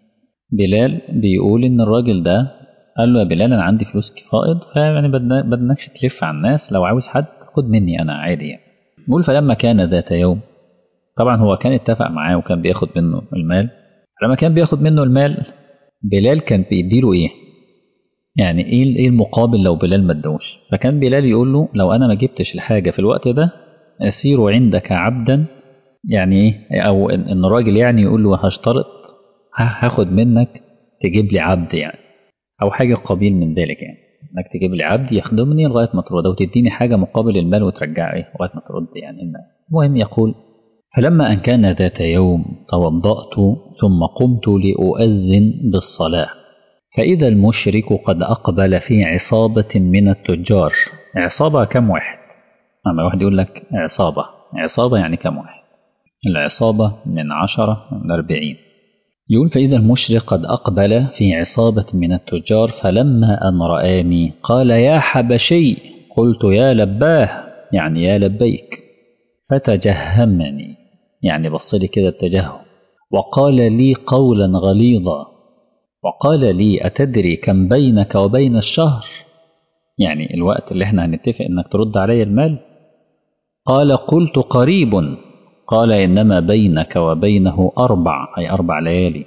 بلال بيقول إن الراجل ده قال له يا بلال أنا عندي فلوس فائض فيعني بدناكش تلف على الناس لو عاوز حد خد مني أنا عادي يعني بيقول فلما كان ذات يوم طبعا هو كان اتفق معاه وكان بياخد منه المال لما كان بياخد منه المال بلال كان بيديله ايه يعني ايه ايه المقابل لو بلال ما ادوش فكان بلال يقول له لو انا ما جبتش الحاجه في الوقت ده اسير عندك عبدا يعني ايه او ان الراجل يعني يقول له هشترط هاخد منك تجيب لي عبد يعني او حاجه قبيل من ذلك يعني انك تجيب لي عبد يخدمني لغايه ما ترد وتديني حاجه مقابل المال وترجع ايه لغايه ما ترد يعني المهم يقول فلما أن كان ذات يوم توضأت ثم قمت لأؤذن بالصلاة فإذا المشرك قد أقبل في عصابة من التجار عصابة كم واحد أما واحد يقول لك عصابة عصابة يعني كم واحد العصابة من عشرة من أربعين يقول فإذا المشرك قد أقبل في عصابة من التجار فلما أن رآني قال يا حبشي قلت يا لباه يعني يا لبيك فتجهمني يعني بص لي كده التجهم وقال لي قولا غليظا وقال لي أتدري كم بينك وبين الشهر يعني الوقت اللي احنا هنتفق انك ترد علي المال قال قلت قريب قال إنما بينك وبينه أربع أي أربع ليالي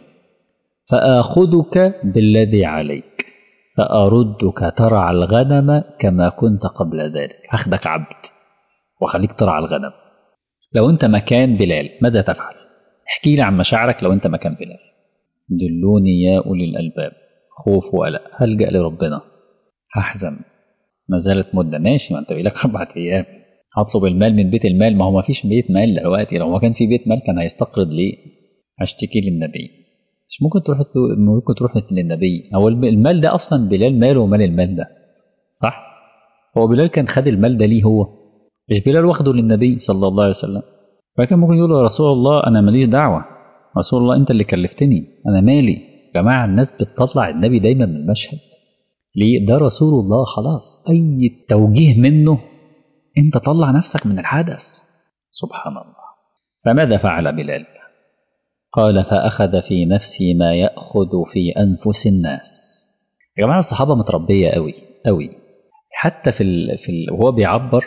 فآخذك بالذي عليك فأردك ترعى الغنم كما كنت قبل ذلك أخذك عبد وخليك ترعى الغنم لو أنت مكان بلال ماذا تفعل احكي لي عن مشاعرك لو أنت مكان بلال دلوني يا أولي الألباب خوف وقلق هلجأ لربنا هحزن ما زالت مدة ماشي ما أنت لك أربع أيام هطلب المال من بيت المال ما هو ما فيش بيت مال دلوقتي لو ما كان في بيت مال كان هيستقرض ليه هشتكي للنبي مش ممكن تروح ممكن تروح للنبي هو المال ده اصلا بلال ماله ومال المال ده صح هو بلال كان خد المال ده ليه هو مش بلال واخده للنبي صلى الله عليه وسلم فكان ممكن يقول يا رسول الله انا ماليش دعوه رسول الله انت اللي كلفتني انا مالي يا جماعه الناس بتطلع النبي دايما من المشهد ليه ده رسول الله خلاص اي توجيه منه انت طلع نفسك من الحدث سبحان الله فماذا فعل بلال قال فأخذ في نفسي ما يأخذ في أنفس الناس يا جماعة الصحابة متربية قوي قوي حتى في ال... في ال... وهو بيعبر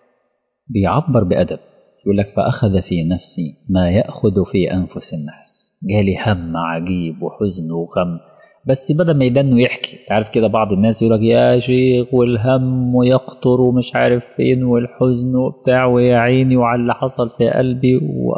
بيعبر بأدب يقول لك فأخذ في نفسي ما يأخذ في أنفس الناس جالي هم عجيب وحزن وغم بس بدل ما يدنه يحكي تعرف كده بعض الناس يقول لك يا شيخ والهم يقطر ومش عارف فين والحزن وبتاع ويا عيني وعلى اللي حصل في قلبي و...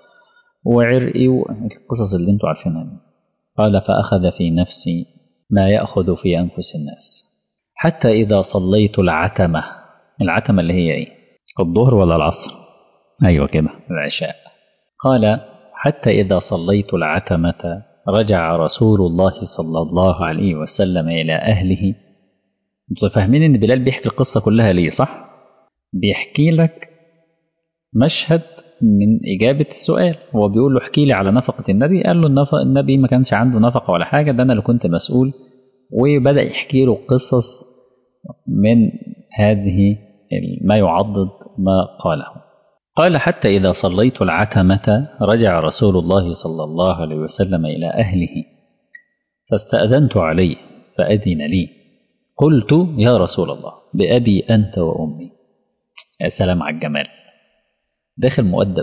وعرقي والقصص اللي انتوا عارفينها دي قال فأخذ في نفسي ما يأخذ في أنفس الناس حتى إذا صليت العتمة العتمة اللي هي إيه الظهر ولا العصر أيوة كده العشاء قال حتى إذا صليت العتمة رجع رسول الله صلى الله عليه وسلم إلى أهله انتوا فاهمين إن بلال بيحكي القصة كلها ليه صح بيحكي لك مشهد من إجابة السؤال هو بيقول له احكي لي على نفقة النبي قال له النفق النبي ما كانش عنده نفقة ولا حاجة ده أنا اللي كنت مسؤول وبدأ يحكي له قصص من هذه ما يعضد ما قاله قال حتى إذا صليت العتمة رجع رسول الله صلى الله عليه وسلم إلى أهله فاستأذنت عليه فأذن لي قلت يا رسول الله بأبي أنت وأمي يا سلام على الجمال داخل مؤدب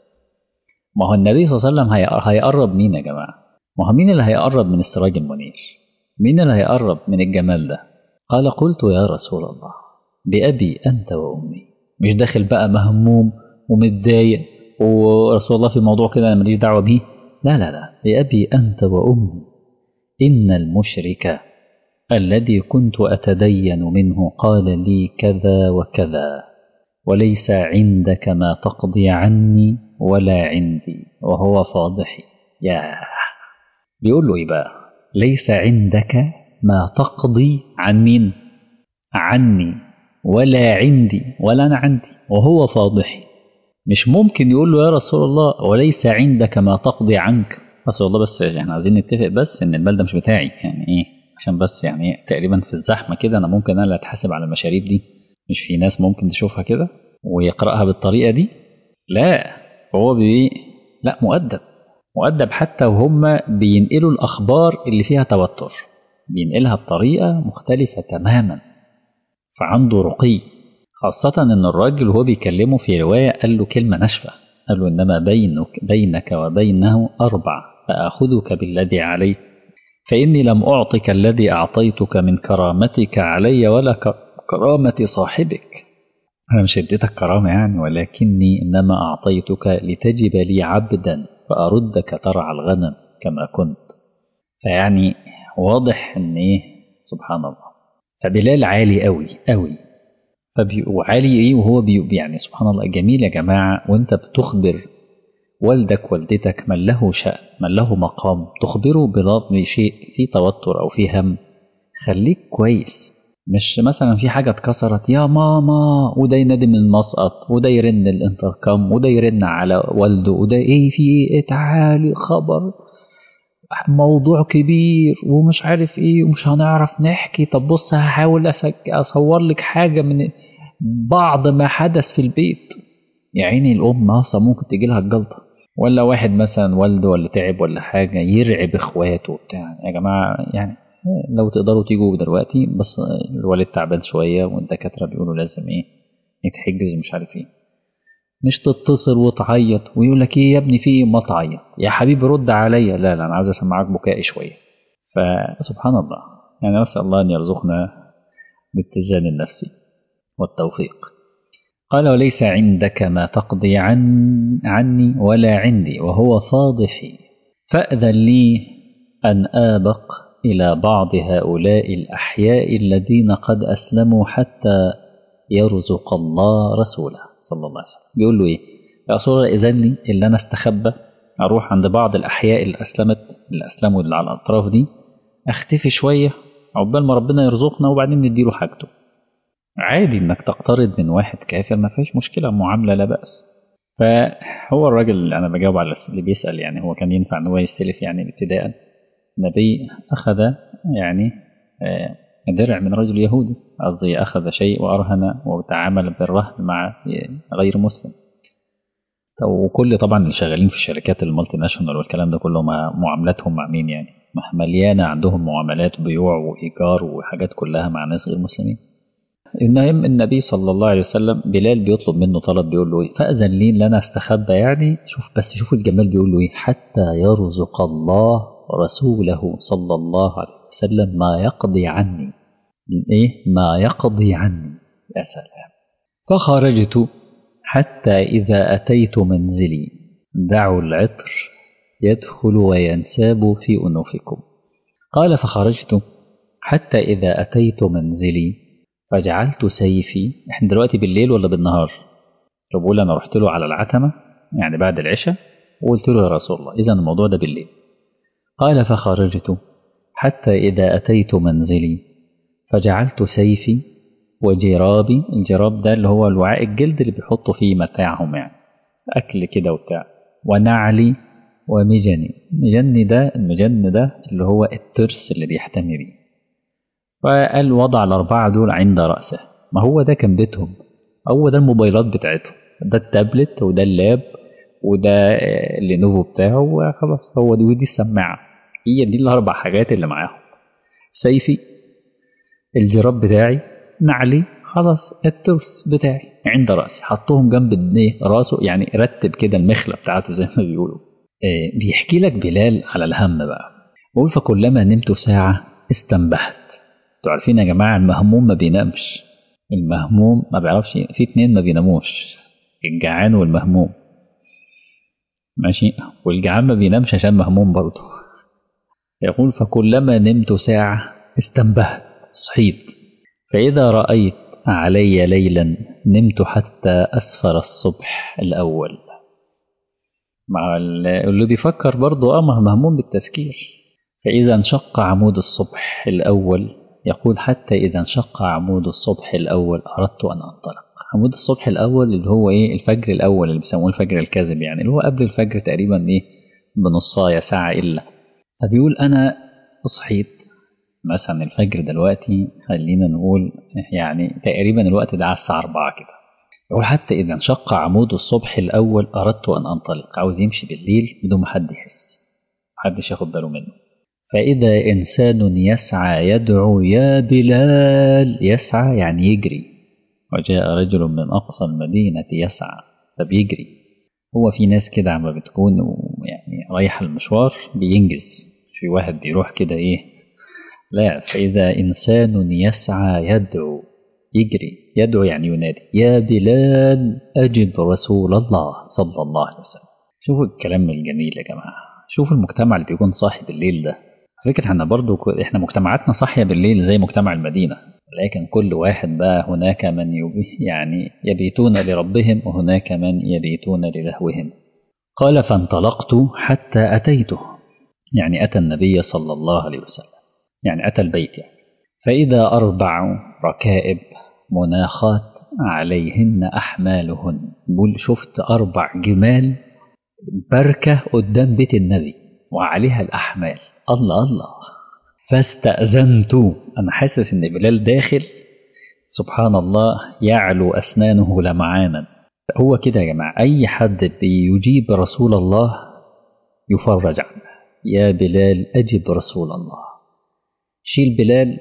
ما هو النبي صلى الله عليه وسلم هيقرب مين يا جماعة ما هو مين اللي هيقرب من السراج المنير مين اللي هيقرب من الجمال ده قال قلت يا رسول الله بأبي أنت وأمي مش داخل بقى مهموم ومتضايق ورسول الله في موضوع كده انا ماليش دعوه بيه لا لا لا بأبي أنت وأمي إن المشرك الذي كنت أتدين منه قال لي كذا وكذا وليس عندك ما تقضي عني ولا عندي وهو فاضحي يا بيقول له إيه بقى ليس عندك ما تقضي عن مين عني ولا عندي ولا أنا عندي وهو فاضحي مش ممكن يقول له يا رسول الله وليس عندك ما تقضي عنك رسول الله بس احنا عايزين نتفق بس ان المال ده مش بتاعي يعني ايه عشان بس يعني إيه تقريبا في الزحمه كده انا ممكن انا اللي اتحاسب على المشاريب دي مش في ناس ممكن تشوفها كده ويقراها بالطريقه دي لا هو بي لا مؤدب مؤدب حتى وهم بينقلوا الاخبار اللي فيها توتر بينقلها بطريقه مختلفه تماما فعنده رقي خاصة إن الراجل وهو بيكلمه في رواية قال له كلمة ناشفة قال له إنما بينك, بينك وبينه أربع فأخذك بالذي عليك فإني لم أعطك الذي أعطيتك من كرامتك علي ولا كرامة صاحبك أنا مش اديتك كرامة يعني ولكني إنما أعطيتك لتجب لي عبدا فأردك ترعى الغنم كما كنت فيعني واضح إن إيه سبحان الله فبلال عالي قوي قوي فبي... وعالي ايه وهو بي... يعني سبحان الله جميل يا جماعة وانت بتخبر والدك والدتك من له شأن من له مقام تخبره بشيء فيه توتر أو فيه هم خليك كويس مش مثلا في حاجة اتكسرت يا ماما وده ينادي من المسقط وده يرن الانتركم وده يرن على والده وده ايه في ايه تعالي خبر موضوع كبير ومش عارف ايه ومش هنعرف نحكي طب بص هحاول اصور لك حاجة من بعض ما حدث في البيت يا عيني الام اصلا ممكن تجي لها الجلطة ولا واحد مثلا والده ولا تعب ولا حاجة يرعب اخواته وبتاع يا جماعة يعني لو تقدروا تيجوا دلوقتي بس الوالد تعبان شوية والدكاترة بيقولوا لازم ايه يتحجز ومش عارف ايه مش تتصل وتعيط ويقول لك ايه يا ابني في ايه ما تعيط يا حبيبي رد عليا لا لا انا عايز اسمعك بكائي شويه فسبحان الله يعني نسال الله ان يرزقنا الاتزان النفسي والتوفيق قال وليس عندك ما تقضي عن عني ولا عندي وهو فاضحي فأذن لي أن آبق إلى بعض هؤلاء الأحياء الذين قد أسلموا حتى يرزق الله رسوله صلى الله عليه وسلم بيقول له إيه يا رسول الله إذن لي اللي أنا استخبى أروح عند بعض الأحياء اللي أسلمت اللي أسلموا اللي على الأطراف دي أختفي شوية عقبال ما ربنا يرزقنا وبعدين نديله حاجته عادي إنك تقترض من واحد كافر ما فيش مشكلة معاملة لا بأس فهو الراجل اللي أنا بجاوب على اللي بيسأل يعني هو كان ينفع إن هو يستلف يعني ابتداء النبي أخذ يعني درع من رجل يهودي قصدي أخذ شيء وأرهن وتعامل بالرهن مع غير مسلم وكل طبعا اللي شغالين في الشركات المالتي ناشونال والكلام ده كله معاملاتهم مع مين يعني مليانة عندهم معاملات بيوع وإيجار وحاجات كلها مع ناس غير مسلمين المهم النبي صلى الله عليه وسلم بلال بيطلب منه طلب بيقول له ايه فأذن لي ان انا استخبى يعني شوف بس شوف الجمال بيقول له ايه حتى يرزق الله رسوله صلى الله عليه وسلم ما يقضي عني ايه ما يقضي عني يا سلام فخرجت حتى إذا أتيت منزلي دعوا العطر يدخل وينساب في أنوفكم قال فخرجت حتى إذا أتيت منزلي فجعلت سيفي احنا دلوقتي بالليل ولا بالنهار فبقول أنا رحت له على العتمة يعني بعد العشاء وقلت له يا رسول الله إذا الموضوع ده بالليل قال فخرجت حتى إذا أتيت منزلي فجعلت سيفي وجرابي الجراب ده اللي هو الوعاء الجلد اللي بيحطوا فيه متاعهم يعني أكل كده وبتاع ونعلي ومجني مجن ده المجن ده اللي هو الترس اللي بيحتمي بيه فقال وضع الأربعة دول عند رأسه ما هو ده كان بيتهم هو ده الموبايلات بتاعتهم ده التابلت وده اللاب وده اللينوفو بتاعه وخلاص هو دي ودي السماعة هي دي الأربع حاجات اللي معاهم سيفي الجراب بتاعي نعلي خلاص الترس بتاعي عند رأسي حطهم جنب ايه راسه يعني رتب كده المخلة بتاعته زي ما بيقولوا إيه بيحكي لك بلال على الهم بقى بقول فكلما نمت ساعة استنبهت انتوا عارفين يا جماعة المهموم ما بينامش المهموم ما بيعرفش في اتنين ما بيناموش الجعان والمهموم ماشي والجعان ما بينامش عشان مهموم برضه يقول فكلما نمت ساعة استنبهت صحيت فإذا رأيت علي ليلا نمت حتى أسفر الصبح الأول مع اللي بيفكر برضه اه مهموم بالتفكير فإذا انشق عمود الصبح الأول يقول حتى إذا انشق عمود الصبح الأول أردت أن أنطلق عمود الصبح الأول اللي هو إيه الفجر الأول اللي بيسموه الفجر الكاذب يعني اللي هو قبل الفجر تقريبا إيه بنصاية ساعة إلا فبيقول أنا صحيت مثلا الفجر دلوقتي خلينا نقول يعني تقريبا الوقت ده على الساعة 4 كده يقول حتى إذا انشق عمود الصبح الأول أردت أن أنطلق عاوز يمشي بالليل بدون ما حد يحس محدش ياخد باله منه فإذا إنسان يسعى يدعو يا بلال يسعى يعني يجري وجاء رجل من أقصى المدينة يسعى فبيجري هو في ناس كده عما بتكون يعني رايح المشوار بينجز في واحد بيروح كده إيه لا فإذا إنسان يسعى يدعو يجري يدعو يعني ينادي يا بلال أجب رسول الله صلى الله عليه وسلم شوفوا الكلام الجميل يا جماعة شوفوا المجتمع اللي بيكون صاحي بالليل ده فكرة احنا برضو احنا مجتمعاتنا صاحية بالليل زي مجتمع المدينة لكن كل واحد بقى هناك من يبي يعني يبيتون لربهم وهناك من يبيتون للهوهم قال فانطلقت حتى أتيته يعني أتى النبي صلى الله عليه وسلم يعني أتى البيت يعني فإذا أربع ركائب مناخات عليهن أحمالهن بقول شفت أربع جمال بركة قدام بيت النبي وعليها الأحمال الله الله فاستأذنت أنا حاسس إن بلال داخل سبحان الله يعلو أسنانه لمعانا هو كده يا جماعة أي حد بيجيب رسول الله يفرج عنه يا بلال أجب رسول الله شيل بلال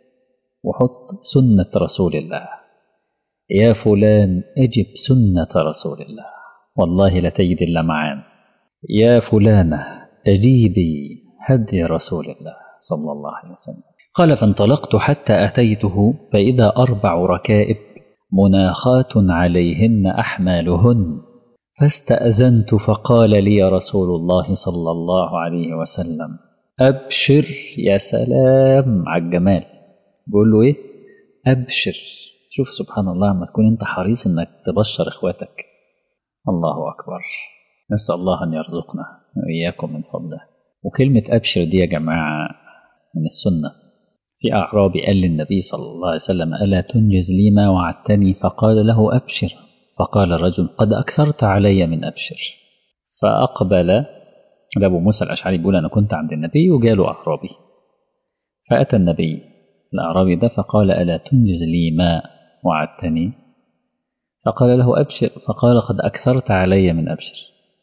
وحط سنة رسول الله يا فلان أجب سنة رسول الله والله لتجد اللمعان يا فلانة أجيبي هدي رسول الله صلى الله عليه وسلم قال فانطلقت حتى أتيته فإذا أربع ركائب مناخات عليهن أحمالهن فاستأذنت فقال لي رسول الله صلى الله عليه وسلم أبشر يا سلام على الجمال بيقول له إيه أبشر شوف سبحان الله لما تكون أنت حريص إنك تبشر إخواتك الله أكبر نسأل الله أن يرزقنا وإياكم من فضله وكلمة أبشر دي يا جماعة من السنة في أعرابي قال للنبي صلى الله عليه وسلم ألا تنجز لي ما وعدتني فقال له أبشر فقال الرجل قد أكثرت علي من أبشر فأقبل ده أبو موسى الأشعري بيقول أنا كنت عند النبي وجاله أعرابي فأتى النبي الأعرابي ده فقال ألا تنجز لي ما وعدتني فقال له أبشر فقال قد أكثرت علي من أبشر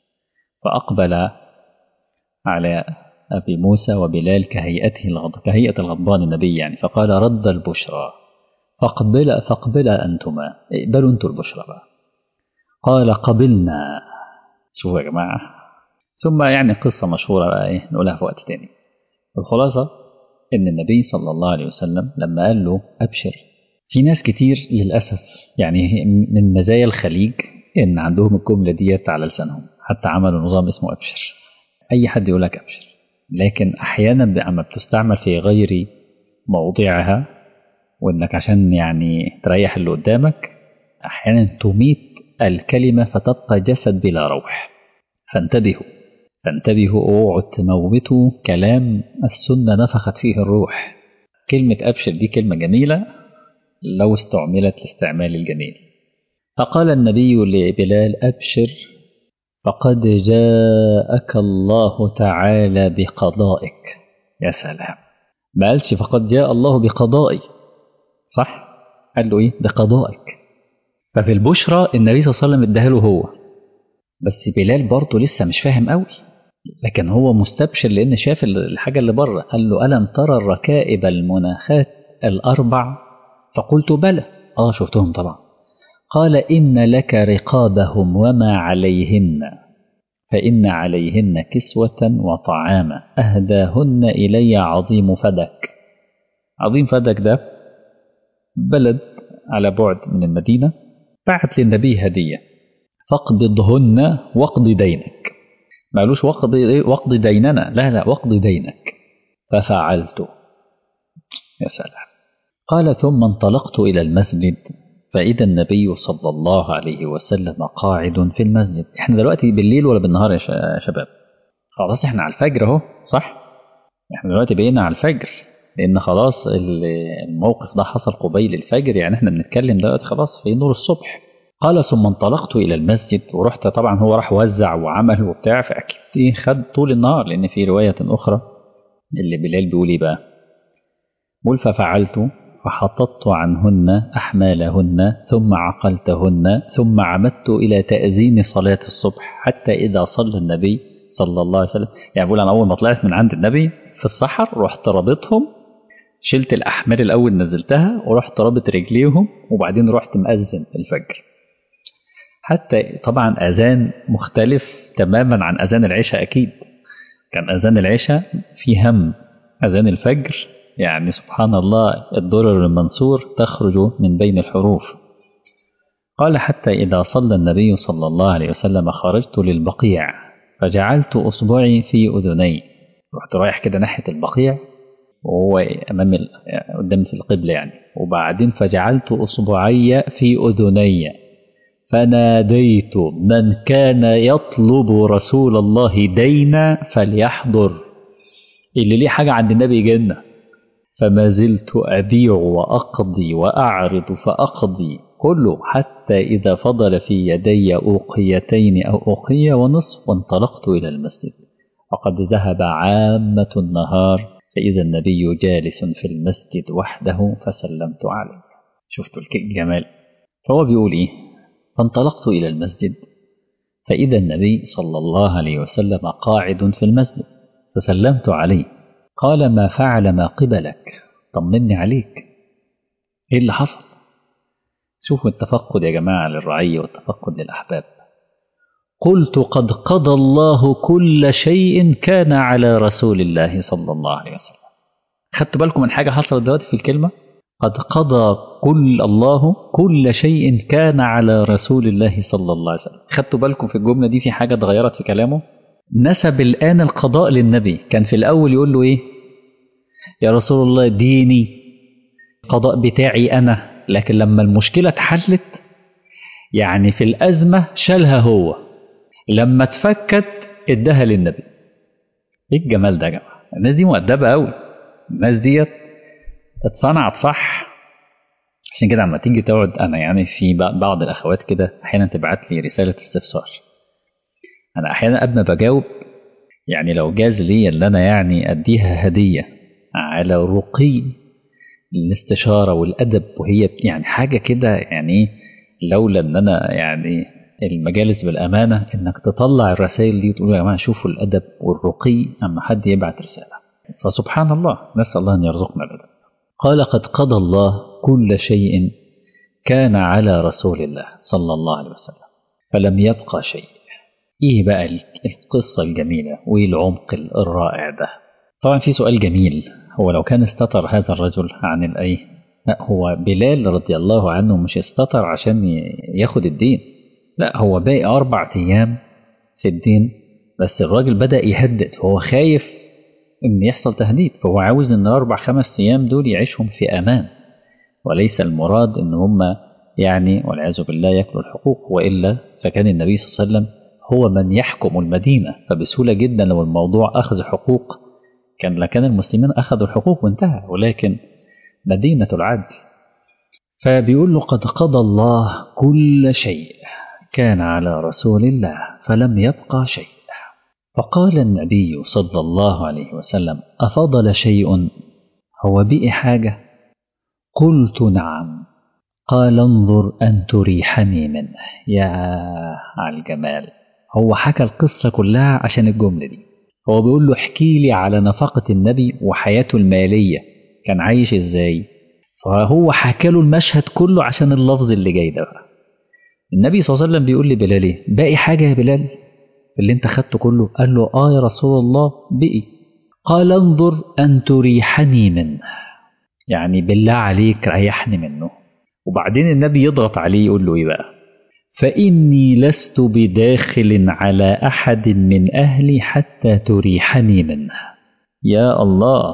فأقبل على أبي موسى وبلال كهيئته الغض... كهيئة الغضبان النبي يعني فقال رد البشرى فاقبل فاقبل أنتما اقبلوا أنتوا البشرى بقى قال قبلنا شوفوا يا جماعة ثم يعني قصة مشهورة بقى إيه نقولها في وقت تاني الخلاصة إن النبي صلى الله عليه وسلم لما قال له أبشر في ناس كتير للأسف يعني من مزايا الخليج إن عندهم الجملة ديت على لسانهم حتى عملوا نظام اسمه أبشر أي حد يقول لك أبشر لكن أحيانا لما بتستعمل في غير موضعها وإنك عشان يعني تريح اللي قدامك أحيانا تميت الكلمة فتبقى جسد بلا روح فانتبهوا فانتبهوا اوعوا تموتوا كلام السنة نفخت فيه الروح كلمة أبشر دي كلمة جميلة لو استعملت الاستعمال الجميل فقال النبي لبلال أبشر فقد جاءك الله تعالى بقضائك يا سلام ما قالش فقد جاء الله بقضائي صح قال له ايه بقضائك ففي البشرى النبي صلى الله عليه وسلم اداها له هو بس بلال برضه لسه مش فاهم قوي لكن هو مستبشر لان شاف الحاجه اللي بره قال له الم ترى الركائب المناخات الاربع فقلت بلى اه شفتهم طبعا قال ان لك رقابهم وما عليهن فان عليهن كسوه وطعاما اهداهن الي عظيم فدك عظيم فدك ده بلد على بعد من المدينه بعت للنبي هديه فاقبضهن واقض دينك ما قالوش واقض واقض ديننا لا لا واقض دينك ففعلت يا سلام قال ثم انطلقت إلى المسجد فإذا النبي صلى الله عليه وسلم قاعد في المسجد احنا دلوقتي بالليل ولا بالنهار يا شباب خلاص احنا على الفجر اهو صح احنا دلوقتي بقينا على الفجر لان خلاص الموقف ده حصل قبيل الفجر يعني احنا بنتكلم دلوقتي خلاص في نور الصبح قال ثم انطلقت الى المسجد ورحت طبعا هو راح وزع وعمل وبتاع فاكيد خد طول النهار لان في روايه اخرى اللي بلال بيقول ايه بقى قل ففعلت فحططت عنهن احمالهن ثم عقلتهن ثم عمدت الى تاذين صلاه الصبح حتى اذا صلى النبي صلى الله عليه وسلم يعني بقول انا اول ما طلعت من عند النبي في الصحر رحت رابطهم شلت الاحمال الاول نزلتها ورحت رابط رجليهم وبعدين رحت مأذن الفجر حتى طبعا أذان مختلف تماما عن أذان العشاء أكيد كان أذان العشاء في هم أذان الفجر يعني سبحان الله الدرر المنصور تخرج من بين الحروف قال حتى إذا صلى النبي صلى الله عليه وسلم خرجت للبقيع فجعلت أصبعي في أذني رحت رايح كده ناحية البقيع وهو أمام قدام في القبلة يعني وبعدين فجعلت أصبعي في أذني فناديت من كان يطلب رسول الله دينا فليحضر اللي ليه حاجة عند النبي جنة فما زلت أبيع وأقضي وأعرض فأقضي كله حتى إذا فضل في يدي أوقيتين أو أوقية ونصف وانطلقت إلى المسجد وقد ذهب عامة النهار فإذا النبي جالس في المسجد وحده فسلمت عليه شفتوا الجمال فهو بيقول إيه فانطلقت إلى المسجد فإذا النبي صلى الله عليه وسلم قاعد في المسجد فسلمت عليه قال ما فعل ما قبلك طمني عليك إيه اللي حصل شوفوا التفقد يا جماعة للرعية والتفقد للأحباب قلت قد قضى الله كل شيء كان على رسول الله صلى الله عليه وسلم خدتوا بالكم من حاجة حصلت دلوقتي في الكلمة قد قضى كل الله كل شيء كان على رسول الله صلى الله عليه وسلم خدتوا بالكم في الجملة دي في حاجة اتغيرت في كلامه نسب الآن القضاء للنبي كان في الأول يقول له إيه يا رسول الله ديني قضاء بتاعي أنا لكن لما المشكلة اتحلت يعني في الأزمة شالها هو لما اتفكت اداها للنبي ايه الجمال ده يا جماعة الناس دي مؤدبة قوي الناس ديت اتصنعت صح عشان كده لما تيجي تقعد انا يعني في بعض الاخوات كده احيانا تبعت لي رساله استفسار انا احيانا قبل ما بجاوب يعني لو جاز لي ان انا يعني اديها هديه على رقي الاستشاره والادب وهي يعني حاجه كده يعني لولا ان انا يعني المجالس بالامانه انك تطلع الرسائل دي وتقول يا جماعه شوفوا الادب والرقي اما حد يبعت رساله فسبحان الله نسال الله ان يرزقنا الادب قال قد قضى الله كل شيء كان على رسول الله صلى الله عليه وسلم فلم يبقى شيء ايه بقى القصة الجميلة وايه العمق الرائع ده طبعا في سؤال جميل هو لو كان استتر هذا الرجل عن الايه لا هو بلال رضي الله عنه مش استتر عشان ياخد الدين لا هو باقي أربع أيام في الدين بس الراجل بدأ يهدد هو خايف ان يحصل تهديد فهو عاوز ان الاربع خمس ايام دول يعيشهم في امان وليس المراد ان هم يعني والعياذ بالله ياكلوا الحقوق والا فكان النبي صلى الله عليه وسلم هو من يحكم المدينه فبسهوله جدا لو الموضوع اخذ حقوق كان لكان المسلمين اخذوا الحقوق وانتهى ولكن مدينه العدل فبيقول له قد قضى الله كل شيء كان على رسول الله فلم يبقى شيء فقال النبي صلى الله عليه وسلم أفضل شيء هو بئ حاجة قلت نعم قال انظر أن تريحني منه يا على الجمال هو حكى القصة كلها عشان الجملة دي هو بيقول له احكي لي على نفقة النبي وحياته المالية كان عايش ازاي فهو حكى له المشهد كله عشان اللفظ اللي جاي ده بقى النبي صلى الله عليه وسلم بيقول لبلال ايه باقي حاجة يا بلال اللي انت خدته كله قال له اه يا رسول الله بقي قال انظر ان تريحني منه يعني بالله عليك ريحني منه وبعدين النبي يضغط عليه يقول له ايه بقى فاني لست بداخل على احد من اهلي حتى تريحني منه يا الله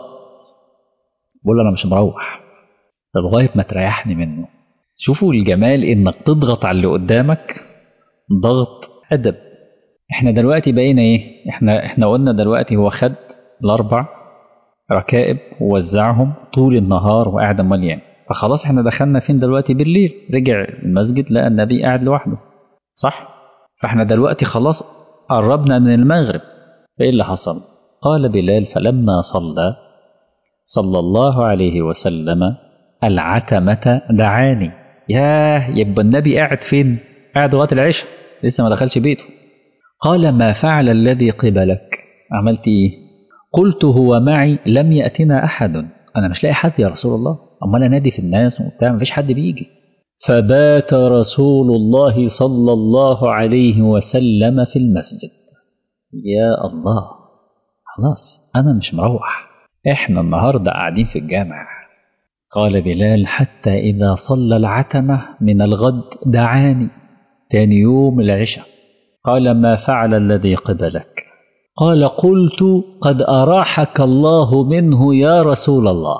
بقول انا مش مروح لغايه ما تريحني منه شوفوا الجمال انك تضغط على اللي قدامك ضغط ادب احنا دلوقتي بقينا ايه احنا احنا قلنا دلوقتي هو خد الاربع ركائب ووزعهم طول النهار وقاعد مليان فخلاص احنا دخلنا فين دلوقتي بالليل رجع المسجد لقى النبي قاعد لوحده صح فاحنا دلوقتي خلاص قربنا من المغرب فايه اللي حصل قال بلال فلما صلى صلى الله عليه وسلم العتمة دعاني ياه يبقى النبي قاعد فين قاعد لغايه العشاء لسه ما دخلش بيته قال ما فعل الذي قبلك عملت ايه قلت هو معي لم يأتنا أحد أنا مش لاقي حد يا رسول الله أمال أنادي في الناس وبتاع مفيش حد بيجي فبات رسول الله صلى الله عليه وسلم في المسجد يا الله خلاص أنا مش مروح إحنا النهاردة قاعدين في الجامع قال بلال حتى إذا صلى العتمة من الغد دعاني تاني يوم العشاء قال ما فعل الذي قبلك قال قلت قد أراحك الله منه يا رسول الله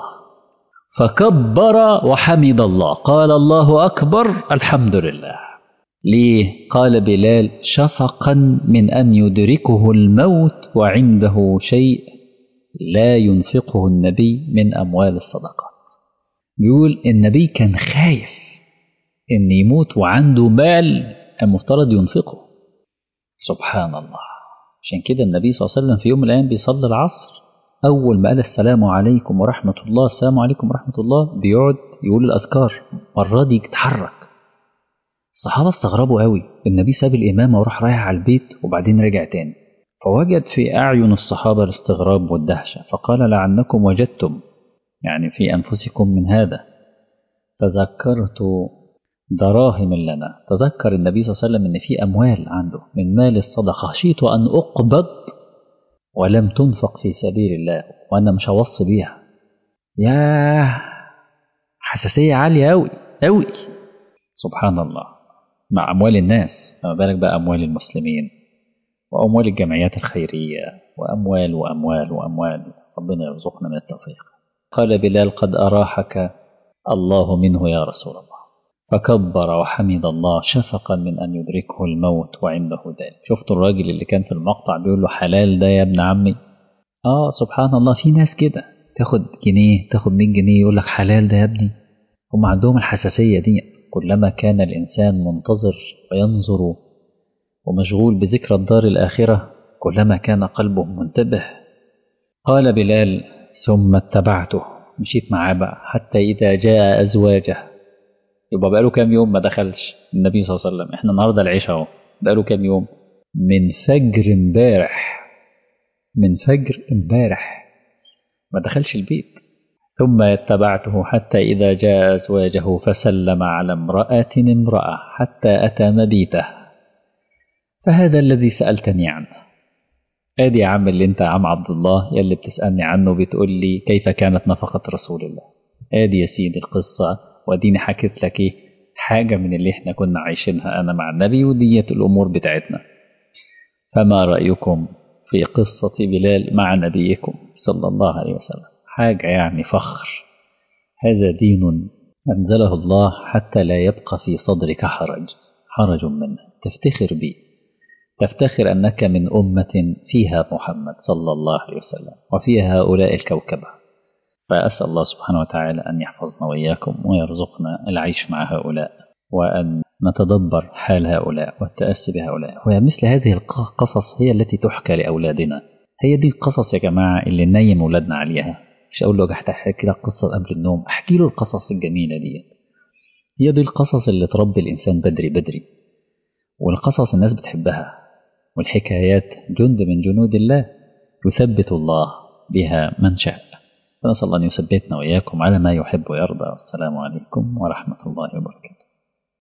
فكبر وحمد الله قال الله أكبر الحمد لله ليه قال بلال شفقا من أن يدركه الموت وعنده شيء لا ينفقه النبي من أموال الصدقة بيقول النبي كان خايف إن يموت وعنده مال المفترض ينفقه سبحان الله عشان كده النبي صلى الله عليه وسلم في يوم من الأيام بيصلي العصر أول ما قال السلام عليكم ورحمة الله السلام عليكم ورحمة الله بيقعد يقول الأذكار مرة دي يتحرك الصحابة استغربوا قوي النبي ساب الإمامة وراح رايح على البيت وبعدين رجع تاني فوجد في أعين الصحابة الاستغراب والدهشة فقال لعلكم وجدتم يعني في أنفسكم من هذا تذكرت دراهم لنا تذكر النبي صلى الله عليه وسلم ان في اموال عنده من مال الصدقه خشيت ان اقبض ولم تنفق في سبيل الله وانا مش هوصي بيها ياه حساسية عالية أوي أوي سبحان الله مع أموال الناس فما بالك بقى أموال المسلمين وأموال الجمعيات الخيرية وأموال وأموال وأموال ربنا يرزقنا من التوفيق قال بلال قد أراحك الله منه يا رسول الله فكبر وحمد الله شفقا من أن يدركه الموت وعنده ذلك شفتوا الراجل اللي كان في المقطع بيقول له حلال ده يا ابن عمي آه سبحان الله في ناس كده تاخد جنيه تاخد 100 جنيه يقول لك حلال ده يا ابني هم عندهم الحساسية دي كلما كان الإنسان منتظر وينظر ومشغول بذكرى الدار الآخرة كلما كان قلبه منتبه قال بلال ثم اتبعته مشيت معاه بقى حتى إذا جاء أزواجه يبقى بقاله كام يوم ما دخلش النبي صلى الله عليه وسلم احنا النهارده العشاء اهو بقاله كام يوم من فجر امبارح من فجر امبارح ما دخلش البيت ثم اتبعته حتى إذا جاء أزواجه فسلم على امرأة امرأة حتى أتى مبيته فهذا الذي سألتني عنه ادي يا عم اللي انت يا عم عبد الله يلي بتسألني عنه بتقول لي كيف كانت نفقة رسول الله ادي يا سيدي القصة واديني حكيت لك ايه حاجة من اللي احنا كنا عايشينها انا مع النبي ودية الامور بتاعتنا فما رأيكم في قصة بلال مع نبيكم صلى الله عليه وسلم حاجة يعني فخر هذا دين أنزله الله حتى لا يبقى في صدرك حرج حرج منه تفتخر به تفتخر أنك من أمة فيها محمد صلى الله عليه وسلم وفيها هؤلاء الكوكبة فأسأل الله سبحانه وتعالى أن يحفظنا وإياكم ويرزقنا العيش مع هؤلاء وأن نتدبر حال هؤلاء والتأسي بهؤلاء ومثل هذه القصص هي التي تحكى لأولادنا هي دي القصص يا جماعة اللي ننيم أولادنا عليها مش أقول له أحكي لك قصة قبل النوم أحكي له القصص الجميلة دي هي دي القصص اللي تربي الإنسان بدري بدري والقصص الناس بتحبها والحكايات جند من جنود الله يثبت الله بها من شاء فنسأل الله أن يثبتنا وإياكم على ما يحب ويرضى والسلام عليكم ورحمة الله وبركاته